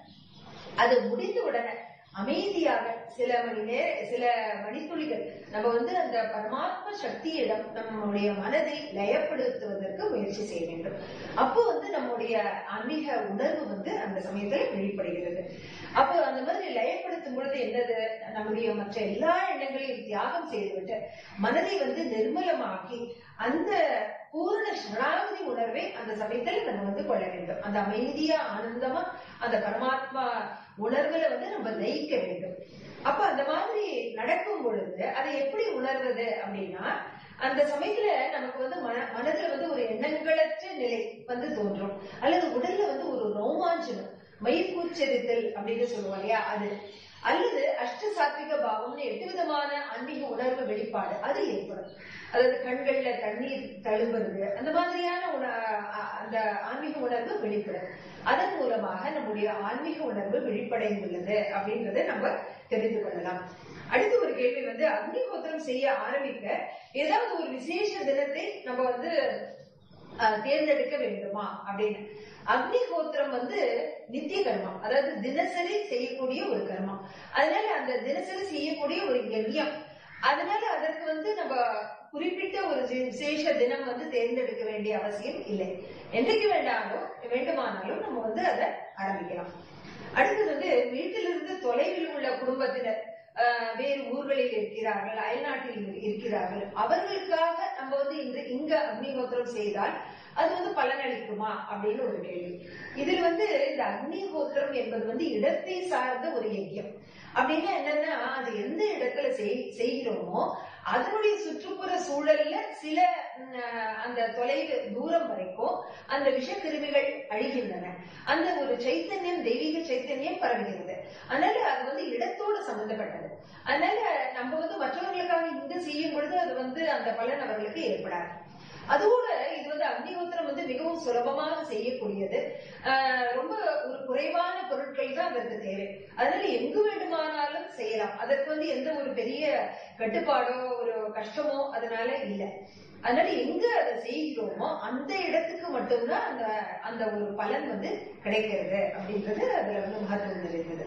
அது முடிந்த உடனே அமைதியாக சில மணி நேர சில மணித்துளிகள் நம்ம வந்து அந்த பரமாத்ம சக்தியிடம் நம்முடைய மனதை லயப்படுத்துவதற்கு முயற்சி செய்ய வேண்டும் அப்போ வந்து நம்முடைய ஆன்மீக உணர்வு வந்து அந்த சமயத்துல வெளிப்படுகிறது அப்போ அந்த மாதிரி லயப்படுத்தும் பொழுது என்னது நம்முடைய மற்ற எல்லா எண்ணங்களையும் தியாகம் செய்துவிட்டு மனதை வந்து நிர்மலமாக்கி அந்த பூரண சரணாகதி உணர்வை அந்த சமயத்துல நம்ம வந்து கொள்ள வேண்டும் அந்த அமைதியா ஆனந்தமா அந்த பரமாத்மா உணர்வுல வந்து நம்ம லயிக்க வேண்டும் அப்ப அந்த மாதிரி நடக்கும் பொழுது அதை எப்படி உணர்வது அப்படின்னா அந்த சமயத்துல நமக்கு வந்து மன மனதுல வந்து ஒரு எண்ணங்களற்ற நிலை வந்து தோன்றும் அல்லது உடல்ல வந்து ஒரு ரோமாஞ்சனம் மயிர்கூச்சரித்தல் அப்படின்னு சொல்லுவோம் இல்லையா அது அல்லது அஷ்ட சாத்விக பாவம்னு எட்டு விதமான ஆன்மீக உணர்வு வெளிப்பாடு அது ஏற்படும் அதாவது கண்கள்ல தண்ணீர் தழும்புறது அந்த மாதிரியான உண- அ- அந்த ஆன்மீக உணர்வு வெளிப்படும் அதன் மூலமாக நம்முடைய ஆன்மீக உணர்வு விழிப்படைந்துள்ளது அப்படின்றத நம்ம தெரிந்து கொள்ளலாம் அடுத்த ஒரு கேள்வி வந்து அக்னிஹோத்திரம் செய்ய ஆரம்பிக்க ஏதாவது ஒரு விசேஷ தினத்தை நம்ம வந்து அஹ், தேர்ந்தெடுக்க வேண்டுமா அப்படின்னு அக்னிஹோத்திரம் வந்து நித்திய கர்மம் அதாவது தினசரி செய்யக்கூடிய ஒரு கர்மம் அதனால அந்த தினசரி செய்யக்கூடிய ஒரு யஜ்யம் அதனால அதற்கு வந்து நம்ம குறிப்பிட்ட ஒரு சி- விசேஷ தினம் வந்து தேர்ந்தெடுக்க வேண்டிய அவசியம் இல்லை என்றைக்கு வேண்டாலும் வேண்டுமானாலும் நம்ம வந்து அதை ஆரம்பிக்கலாம் அடுத்தது வந்து வீட்டிலிருந்து தொலைவில் உள்ள குடும்பத்தினர் ஆஹ், வேறு ஊர்களில் இருக்கிறார்கள் அயல்நாட்டில் இரு- இருக்கிறார்கள் அவர்களுக்காக நம்ம வந்து இந்த இங்க அக்னிஹோத்திரம் செய்தால் அது வந்து பலனளிக்குமா அப்படின்னு ஒரு கேள்வி இதில் வந்து இந்த அக்னிஹோத்திரம் என்பது வந்து இடத்தை சார்ந்த ஒரு யஜ்யம் அப்படின்னா என்னன்னா அது எந்த இடத்துல செய்- செய்கிறோமோ அதனுடைய சுற்றுப்புற சூழல்ல சில ம், அஹ், அந்த தொலைவு தூரம் வரைக்கும் அந்த விஷக்கிருமிகள் அழிகின்றன அந்த ஒரு சைத்தன்யம் தெய்வீக சைத்தன்யம் பரவுகிறது அதனால அது வந்து இடத்தோடு சம்பந்தப்பட்டது அதனால நம்ம வந்து மற்றவர்களுக்காக இங்க செய்யும் பொழுது அது வந்து அந்த பலன் அவர்களுக்கு ஏற்படாது அதோட இது வந்து அக்னிஹோத்திரம் வந்து மிகவும் சுலபமாக செய்யக்கூடியது ஆஹ் ரொம்ப ஒரு குறைவான பொருட்கள் தான் அதற்கு தேவை அதனால எங்கு வேண்டுமானாலும் செய்யலாம் அதற்கு வந்து எந்த ஒரு பெரிய கட்டுப்பாடோ ஒரு கஷ்டமோ அதனால இல்லை அதனால எங்க அதை செய்கிறோமோ அந்த இடத்துக்கு மட்டும்தான் அந்த அந்த ஒரு பலன் வந்து கிடைக்கிறது அப்படின்றது அதுல வந்து மகத்துவம் நிறைந்தது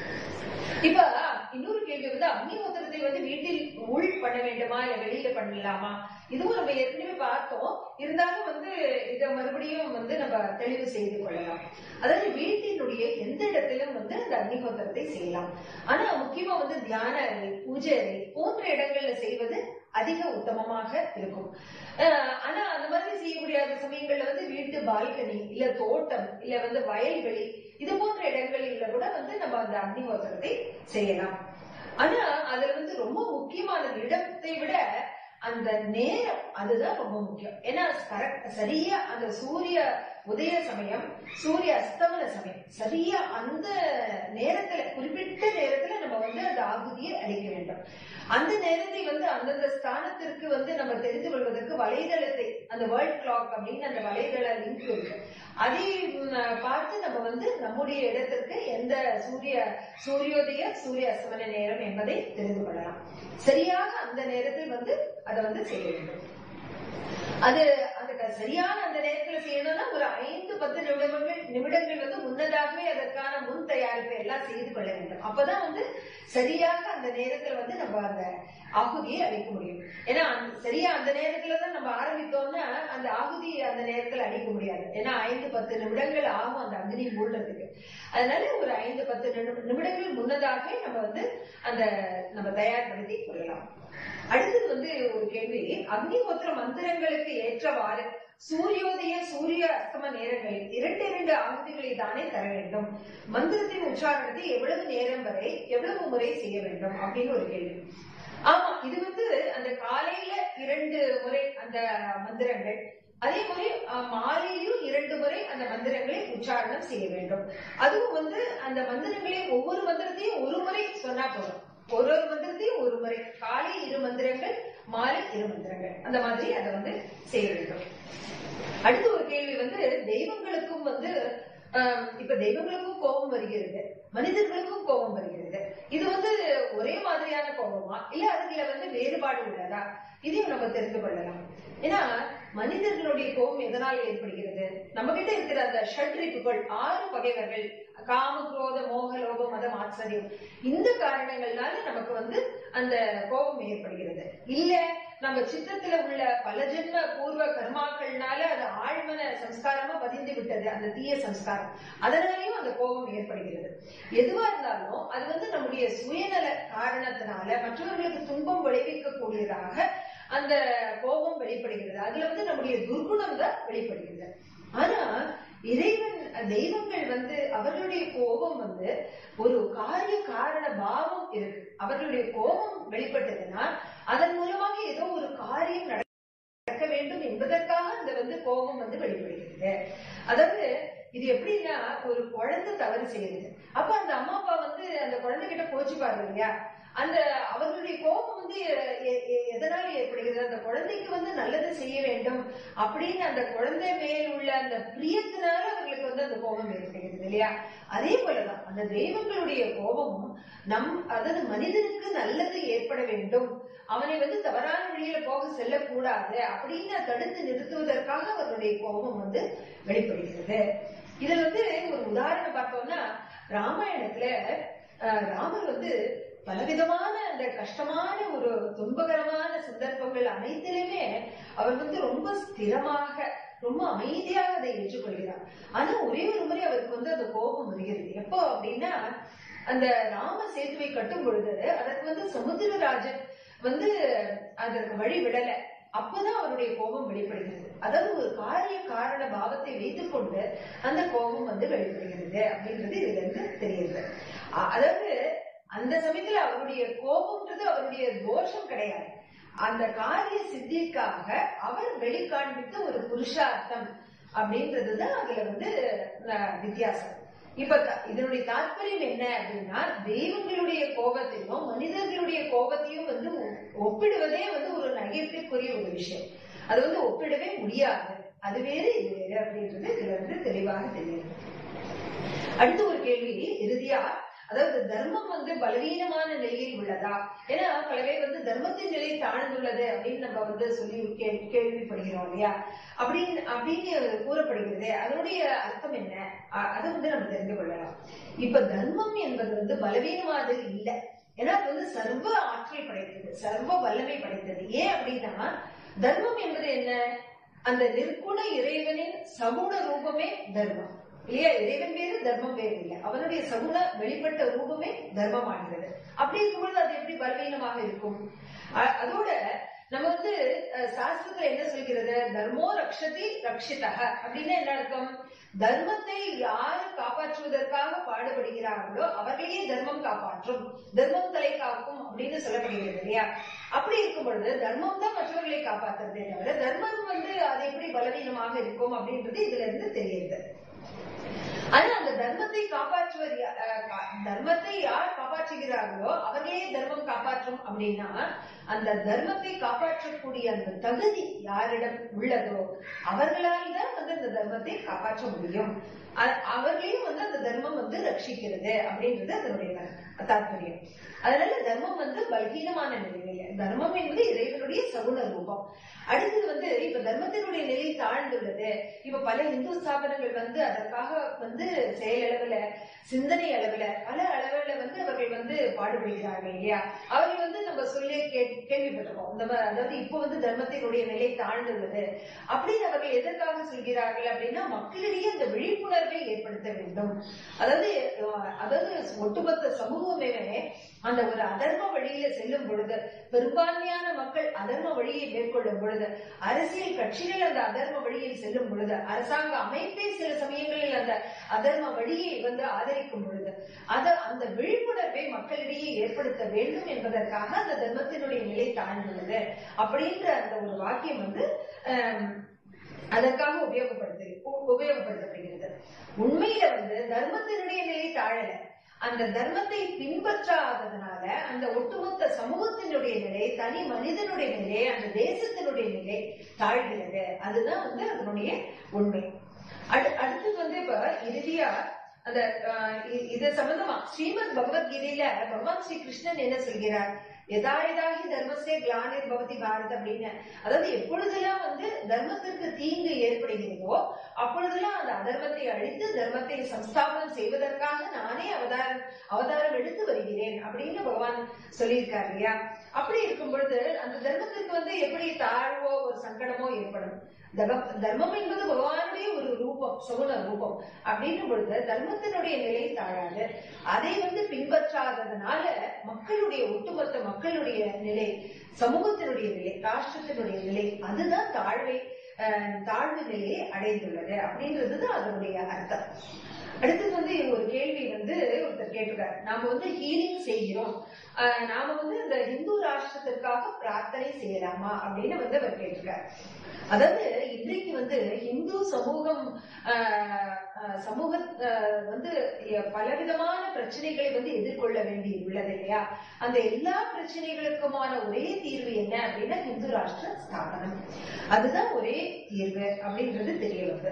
இப்ப இன்னொரு கேள்வி வந்து அக்னிஹோத்திரத்தை வந்து வீட்டில் உள் பண்ண வேண்டுமா இல்ல வெளியில பண்ணலாமா இதுவும் நம்ம ஏற்கனவே பார்த்தோம் இருந்தாலும் வந்து இத மறுபடியும் வந்து நம்ம தெளிவு செய்து கொள்ளலாம் அதாவது வீட்டினுடைய எந்த இடத்திலும் வந்து அந்த அக்னிஹோத்திரத்தை செய்யலாம் ஆனா முக்கியமா வந்து தியான அறை பூஜை அறை போன்ற இடங்கள்ல செய்வது அதிக உத்தமமாக இருக்கும் அஹ் ஆனா அந்த மாதிரி செய்ய முடியாத சமயங்கள்ல வந்து வீட்டு பால்கனி இல்ல தோட்டம் இல்ல வந்து வயல்வெளி இது போன்ற இடங்களில கூட வந்து நம்ம அந்த அக்னிஹோத்திரத்தை செய்யலாம் ஆனா அதுல வந்து ரொம்ப முக்கியமானது இடத்தை விட அந்த நேரம் அதுதான் ரொம்ப முக்கியம் ஏன்னா correct- சரியா அந்த சூரிய உதய சமயம் சூரிய அஸ்தமன சமயம் சரியா அந்த நேரத்துல குறிப்பிட்ட நேரத்துல நம்ம வந்து அந்த ஆகுதியை அளிக்க வேண்டும் அந்த நேரத்தை வந்து அந்தந்த ஸ்தானத்திற்கு வந்து நம்ம தெரிந்து கொள்வதற்கு வலைதளத்தை அந்த வேர்ல்ட் கிளாக் அப்படின்னு அந்த வலைதள லிங்க் இருக்கு அதை ம், பார்த்து நம்ம வந்து நம்முடைய இடத்திற்கு எந்த சூரிய சூரியோதய சூரிய அஸ்தமன நேரம் என்பதை தெரிந்து கொள்ளலாம் சரியாக அந்த நேரத்தில் வந்து அதை வந்து செய்ய வேண்டும் அது அந்த க- சரியான அந்த நேரத்துல செய்யணும்னா ஒரு ஐந்து பத்து நிமிடங்கள் நிமிடங்கள் வந்து முன்னதாகவே அதற்கான முன் தயாரிப்பை எல்லாம் செய்து கொள்ள வேண்டும் அப்பதான் வந்து சரியாக அந்த நேரத்துல வந்து நம்ம அந்த ஆகுதியை அளிக்க முடியும் ஏன்னா அந்த- சரியா அந்த நேரத்துல தான் நம்ம ஆரம்பித்தோம்னா அந்த ஆகுதி அந்த நேரத்துல அளிக்க முடியாது ஏன்னா ஐந்து பத்து நிமிடங்கள் ஆகும் அந்த அக்னி மூடுறதுக்கு அதனால ஒரு ஐந்து பத்து நிமி- நிமிடங்கள் முன்னதாகவே நம்ம வந்து அந்த நம்ம தயார்படுத்தி கொள்ளலாம் அடுத்தது வந்து ஒரு கேள்வி அக்னிஹோத்திர மந்திரங்களுக்கு ஏற்றவாறு சூரியோதய சூரிய அஸ்தம நேரங்களில் இரண்டு இரண்டு ஆகுதிகளை தானே தர வேண்டும் மந்திரத்தின் உச்சாரணத்தை எவ்வளவு நேரம் வரை எவ்வளவு முறை செய்ய வேண்டும் அப்படின்னு ஒரு கேள்வி ஆமா இது வந்து அந்த காலையில இரண்டு முறை அந்த மந்திரங்கள் அதே மாதிரி அஹ், மாலையிலும் இரண்டு முறை அந்த மந்திரங்களை உச்சாரணம் செய்ய வேண்டும் அதுவும் வந்து அந்த மந்திரங்களை ஒவ்வொரு மந்திரத்தையும் ஒரு முறை சொன்னா போதும் ஒரு ஒரு மந்திரத்தையும் ஒரு முறை காலை இரு மந்திரங்கள் மாலை இரு மந்திரங்கள் அந்த மாதிரி அதை வந்து செய்ய வேண்டும் அடுத்து ஒரு கேள்வி வந்து தெய்வங்களுக்கும் வந்து ஆஹ், இப்ப தெய்வங்களுக்கும் கோபம் வருகிறது மனிதர்களுக்கும் கோபம் வருகிறது இது வந்து ஒரே மாதிரியான கோபமா இல்ல அதுல வந்து வேறுபாடு உள்ளதா இதையும் நம்ம தெரிந்து கொள்ளலாம் ஏன்னா மனிதர்களுடைய கோபம் எதனால் ஏற்படுகிறது நம்ம கிட்ட இருக்கிற அந்த ஷட்ரிப்புகள் ஆறு பகைவர்கள் காம குரோத மோக லோப மதம் ஆச்சரியம் இந்த காரணங்கள்னால நமக்கு வந்து அந்த கோபம் ஏற்படுகிறது இல்ல நம்ம சித்தத்துல உள்ள பல ஜென்ம பூர்வ கர்மாக்கள்னால அது ஆழ்மன சம்ஸ்காரமா பதிந்து விட்டது அந்த தீய சம்ஸ்காரம் அதனாலயும் அந்த கோபம் ஏற்படுகிறது எதுவா இருந்தாலும் அது வந்து நம்முடைய சுயநல காரணத்தினால மற்றவர்களுக்கு துன்பம் விளைவிக்க கூடியதாக அந்த கோபம் வெளிப்படுகிறது அதுல வந்து நம்முடைய துர்குணம் தான் வெளிப்படுகிறது ஆனா இறைவன் தெய்வங்கள் வந்து அவர்களுடைய கோபம் வந்து ஒரு காரிய காரண பாவம் இருக்கு அவர்களுடைய கோபம் வெளிப்பட்டதுன்னா அதன் மூலமாக ஏதோ ஒரு காரியம் நடக்க வேண்டும் என்பதற்காக அந்த வந்து கோபம் வந்து வெளிப்படுகிறது அதாவது இது எப்படின்னா ஒரு குழந்தை தவறு செய்யுது அப்ப அந்த அம்மா அப்பா வந்து அந்த குழந்தை கிட்ட கோச்சுப்பாரு இல்லையா அந்த அவர்களுடைய கோபம் வந்து எ- எ- எ- எதனால ஏற்படுகிறது அந்த குழந்தைக்கு வந்து நல்லது செய்ய வேண்டும் அப்படின்னு அந்த குழந்தை மேல் உள்ள அந்த பிரியத்தினால அவர்களுக்கு வந்து அந்த கோபம் ஏற்படுகிறது இல்லையா அதே போலதான் அந்த தெய்வங்களுடைய கோபமும் நம் அதாவது மனிதனுக்கு நல்லது ஏற்பட வேண்டும் அவனை வந்து தவறான வழியில போக செல்லக்கூடாது அப்படின்னு தடுத்து நிறுத்துவதற்காக அவர்களுடைய கோபம் வந்து வெளிப்படுகிறது இதுல வந்து ஒரு உதாரணம் பார்த்தோம்னா ராமாயணத்துல அஹ், ராமர் வந்து பலவிதமான அந்த கஷ்டமான ஒரு துன்பகரமான சந்தர்ப்பங்கள் அனைத்திலுமே அவர் வந்து ரொம்ப ஸ்திரமாக ரொம்ப அமைதியாக அதை ஏற்றுக்கொள்கிறார் ஆனா ஒரே ஒரு முறை அவருக்கு வந்து அந்த கோபம் வருகிறது எப்போ அப்படின்னா அந்த ராம சேதுவை கட்டும் பொழுது அதற்கு வந்து சமுத்திரராஜன் வந்து அதற்கு வழி விடல அப்பதான் அவருடைய கோபம் வெளிப்படுகிறது அதாவது ஒரு காரிய காரண பாவத்தை வைத்துக் கொண்டு அந்த கோபம் வந்து வெளிப்படுகிறது அப்படின்றது இதுல இருந்து தெரியுது அ- அதாவது அந்த சமயத்துல அவருடைய கோபம்ன்றது அவருடைய தோஷம் கிடையாது அந்த காரிய சித்திக்காக அவர் வெளிக்காண்பித்த ஒரு புருஷார்த்தம் அப்படின்றதுதான் அதுல வந்து அஹ், வித்தியாசம் இப்ப த- இதனுடைய தாற்பயம் என்ன அப்படின்னா தெய்வங்களுடைய கோபத்தையும் மனிதர்களுடைய கோபத்தையும் வந்து ஒ- ஒப்பிடுவதே வந்து ஒரு நகைப்பிற்குரிய ஒரு விஷயம் அது வந்து ஒப்பிடவே முடியாது அது வேறு இது வேறு அப்படின்றது இதுல இருந்து தெளிவாக தெரியுது அடுத்த ஒரு கேள்வி இறுதியா அதாவது தர்மம் வந்து பலவீனமான நிலையில் உள்ளதா ஏன்னா பல பேர் வந்து தர்மத்தின் நிலை தாழ்ந்துள்ளது அப்படின்னு நம்ம வந்து சொல்லி கே- கேள்விப்படுகிறோம் இல்லையா அப்படின்னு அப்படின்னு கூறப்படுகிறது அதனுடைய அர்த்தம் என்ன அ- அதை வந்து நம்ம தெரிந்து கொள்ளலாம் இப்ப தர்மம் என்பது வந்து பலவீனமானது இல்ல ஏன்னா அது வந்து சர்வ ஆற்றல் படைத்தது சர்வ வல்லமை படைத்தது ஏன் அப்படின்னா தர்மம் என்பது என்ன அந்த நிற்குண இறைவனின் சகுண ரூபமே தர்மம் இல்லையா இறைவன் வேறு தர்மம் வேறு இல்லை அவனுடைய சகுண வெளிப்பட்ட ரூபமே தர்மமாகிறது அப்படி இருக்கும்பொழுது அது எப்படி பலவீனமாக இருக்கும் அ- அதோட நம்ம வந்து அஹ், சாஸ்திரத்துல என்ன சொல்கிறது தர்மோ ரக்ஷதி ரக்ஷிதக அப்படின்னா என்ன அர்த்தம் தர்மத்தை யாரு காப்பாற்றுவதற்காக பாடுபடுகிறார் காப்பாற்றுகிறார்களோ அவர்களையே தர்மம் காப்பாற்றும் தர்மம் தலை காக்கும் அப்படின்னு சொல்லப்படுகிறது இல்லையா அப்படி இருக்கும் பொழுது தர்மம் தான் மற்றவர்களை காப்பாற்றுறதே தவிர தர்மம் வந்து அது எப்படி பலவீனமாக இருக்கும் அப்படின்றது இதுல இருந்து தெரியுது ஆனா அந்த தர்மத்தை காப்பாற்றுவர் யா- அஹ் கா- தர்மத்தை யார் காப்பாற்றுகிறார்களோ அவர்களே தர்மம் காப்பாற்றும் அப்படின்னா அந்த தர்மத்தை காப்பாற்றக்கூடிய அந்த தகுதி யாரிடம் உள்ளதோ அவர்களால் தான் வந்து அந்த தர்மத்தை காப்பாற்ற முடியும் அ- அவர்களையும் வந்து அந்த தர்மம் வந்து ரட்சிக்கிறது அப்படின்றது அதனுடைய த- தாத்பரியம் அதனால தர்மம் வந்து பலகீனமான நிலையில தர்மம் என்பது இறைவனுடைய சகுன ரூபம் அடுத்தது வந்து இப்ப தர்மத்தினுடைய நிலை தாழ்ந்துள்ளது இப்ப பல இந்து ஸ்தாபனங்கள் வந்து அதற்காக வந்து செயலளவுல சிந்தனை அளவுல பல அளவுல வந்து அவர்கள் வந்து பாடுபடுகிறார்கள் இல்லையா அவர்கள் வந்து நம்ம சொல்லி கே- கேள்விப்பட்டிருக்கோம் இந்த மாதிரி அதாவது இப்போ வந்து தர்மத்தினுடைய நிலை தாழ்ந்துள்ளது அப்படின்னு அவர்கள் எதற்காக சொல்கிறார்கள் அப்படின்னா மக்களிடையே அந்த விழிப்புணர்வை ஏற்படுத்த வேண்டும் அதாவது அஹ், அதாவது ஒட்டுமொத்த சமூகமே அந்த ஒரு அதர்ம வழியில செல்லும் பொழுது பெரும்பான்மையான மக்கள் அதர்ம வழியை மேற்கொள்ளும் பொழுது அரசியல் கட்சிகள் அந்த அதர்ம வழியில் செல்லும் பொழுது அரசாங்க அமைப்பே சில சமயங்களில் அந்த அதர்ம வழியை வந்து ஆதரிக்கும் பொழுது அத அந்த விழிப்புணர்வை மக்களிடையே ஏற்படுத்த வேண்டும் என்பதற்காக அந்த தர்மத்தினுடைய நிலை தாழ்ந்துள்ளது அப்படின்ற அந்த ஒரு வாக்கியம் வந்து ஆம், அதற்காக உபயோகப்படுத்து உ- உபயோகப்படுத்தப்படுகிறது உண்மையில வந்து தர்மத்தினுடைய நிலை தாழல அந்த தர்மத்தை பின்பற்றாததுனால அந்த ஒட்டுமொத்த சமூகத்தினுடைய நிலை தனி மனிதனுடைய நிலை அந்த தேசத்தினுடைய நிலை தாழ்கிறது அதுதான் வந்து அதனுடைய உண்மை அடு அடுத்தது வந்து இப்ப இறுதியா அந்த ஆஹ், இ- இது சம்பந்தமா ஸ்ரீமத் பகவத்கீதையில பகவான் ஸ்ரீ கிருஷ்ணன் என்ன சொல்கிறார் எதா எதாகி தர்மஸ்தே கிளானிர் பவதி பாரத் அப்படின்னு அதாவது எப்பொழுதெல்லாம் வந்து தர்மத்திற்கு தீங்கு ஏற்படுகிறதோ அப்பொழுதெல்லாம் அந்த அதர்மத்தை அழித்து தர்மத்தை சம்ஸ்தாபனம் செய்வதற்காக நானே அவதாரம் அவதாரம் எடுத்து வருகிறேன் அப்படின்னு பகவான் சொல்லியிருக்காரு இல்லையா அப்படி இருக்கும் பொழுது அந்த தர்மத்திற்கு வந்து எப்படி தாழ்வோ ஒரு சங்கடமோ ஏற்படும் தர்ம- தர்மம் என்பது பகவானுடைய ஒரு ரூபம் சகுன ரூபம் அப்படின்னும் பொழுது தர்மத்தினுடைய நிலை தாழாது அதை வந்து பின்பற்றாததுனால மக்களுடைய ஒட்டுமொத்த மக்களுடைய நிலை சமூகத்தினுடைய நிலை ராஷ்டிரத்தினுடைய நிலை அதுதான் தாழ்வை அஹ், தாழ்வு நிலையை அடைந்துள்ளது அப்படின்றதுதான் அதனுடைய அர்த்தம் அடுத்தது வந்து ஒரு கேள்வி வந்து ஒருத்தர் கேட்டிருக்காரு நாம வந்து ஹீலிங் செய்கிறோம் அஹ், நாம வந்து இந்த இந்து ராஷ்டிரத்திற்காக பிரார்த்தனை செய்யலாமா அப்படின்னு வந்து அவர் கேட்டிருக்காரு அதாவது இன்றைக்கு வந்து இந்து சமூகம் ஆஹ், ஆஹ், சமூக ஆஹ், வந்து எ- பலவிதமான பிரச்சனைகளை வந்து எதிர்கொள்ள வேண்டி உள்ளது இல்லையா அந்த எல்லா பிரச்சனைகளுக்குமான ஒரே தீர்வு என்ன அப்படின்னா இந்து ராஷ்டிர ஸ்தாபனம் அதுதான் ஒரே தீர்வு அப்படின்றது தெரிய வருது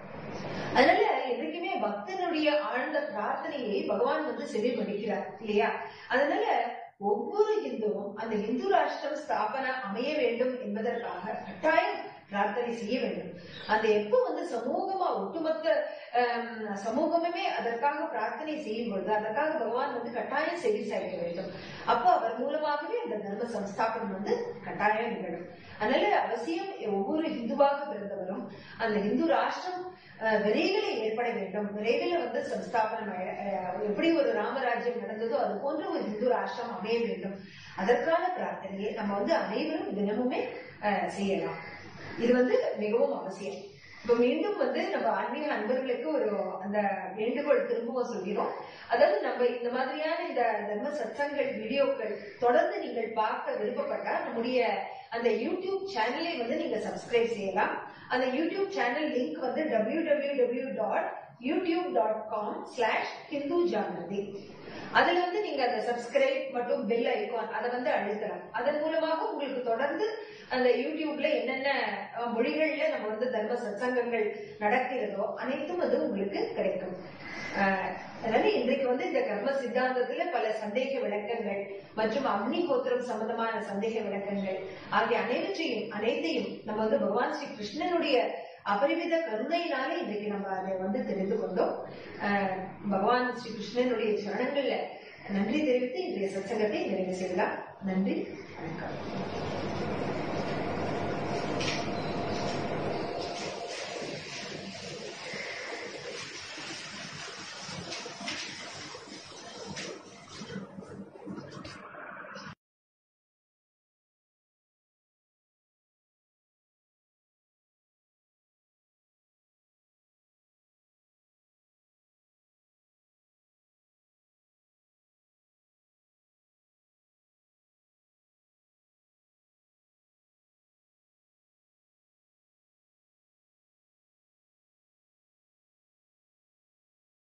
அதனால என்றைக்குமே பக்தனுடைய ஆழ்ந்த பிரார்த்தனையை பகவான் வந்து செவிமடிக்கிறார் இல்லையா அதனால ஒவ்வொரு இந்துவும் அந்த இந்து ராஷ்டிரம் ஸ்தாபன அமைய வேண்டும் என்பதற்காக கட்டாயம் பிரார்த்தனை செய்ய வேண்டும் அந்த எப்போ வந்து சமூகமா ஒட்டுமொத்த ஆம், சமூகமே அதற்காக பிரார்த்தனை செய்யும் பொழுது அதற்காக பகவான் வந்து கட்டாயம் செவி சாய்க்க வேண்டும் அப்போ அவர் மூலமாகவே அந்த தர்ம சம்ஸ்தாபனம் வந்து கட்டாயம் நிகழும் அதனால அவசியம் ஒவ்வொரு இந்துவாக பிறந்தவரும் அந்த இந்து ராஷ்டிரம் அஹ், விரைவில் ஏற்பட வேண்டும் விரைவில் வந்து சம்ஸ்தாபனம் ஆய- அஹ், எப்படி ஒரு ராமராஜ்யம் நடந்ததோ அது போன்ற ஒரு இந்து ராஷ்டிரம் அமைய வேண்டும் அதற்கான பிரார்த்தனையை நம்ம வந்து அனைவரும் தினமுமே அஹ், செய்யலாம் இது வந்து மிகவும் அவசியம் இப்ப மீண்டும் வந்து நம்ம ஆன்மீக அன்பர்களுக்கு ஒரு அந்த வேண்டுகோள் திரும்பவும் சொல்கிறோம் அதாவது நம்ம இந்த மாதிரியான இந்த தர்ம சத்சங்கள் வீடியோக்கள் தொடர்ந்து நீங்கள் பார்க்க விருப்பப்பட்டா நம்முடைய அந்த யூடியூப் சேனலை வந்து நீங்க சப்ஸ்கிரைப் செய்யலாம் அந்த யூடியூப் சேனல் லிங்க் வந்து W W W dot YouTube dot com slash Hindu ஜானதி அதுல வந்து நீங்க அந்த சப்ஸ்கிரைப் மற்றும் பெல் ஐகான் அதை வந்து அழுத்தலாம் அதன் மூலமாக உங்களுக்கு தொடர்ந்து அந்த யூடியூப்ல என்னென்ன அஹ், மொழிகள்ல நம்ம வந்து தர்ம சத்சங்கங்கள் நடக்கிறதோ அனைத்தும் அது உங்களுக்கு கிடைக்கும் அஹ், அதனால இன்றைக்கு வந்து இந்த கர்ம சித்தாந்தத்துல பல சந்தேக விளக்கங்கள் மற்றும் அக்னி கோத்திரம் சம்பந்தமான சந்தேக விளக்கங்கள் ஆகிய அனைவற்றையும் அனைத்தையும் நம்ம வந்து பகவான் ஸ்ரீ கிருஷ்ணனுடைய அபரிமித கருணையினால இன்றைக்கு நம்ம அதை வந்து தெரிந்து கொண்டோம் அஹ், பகவான் ஸ்ரீ கிருஷ்ணனுடைய சரணங்கள்ல நன்றி தெரிவித்து இன்றைய சத்சங்கத்தை நிறைவு செய்யலாம் நன்றி வணக்கம்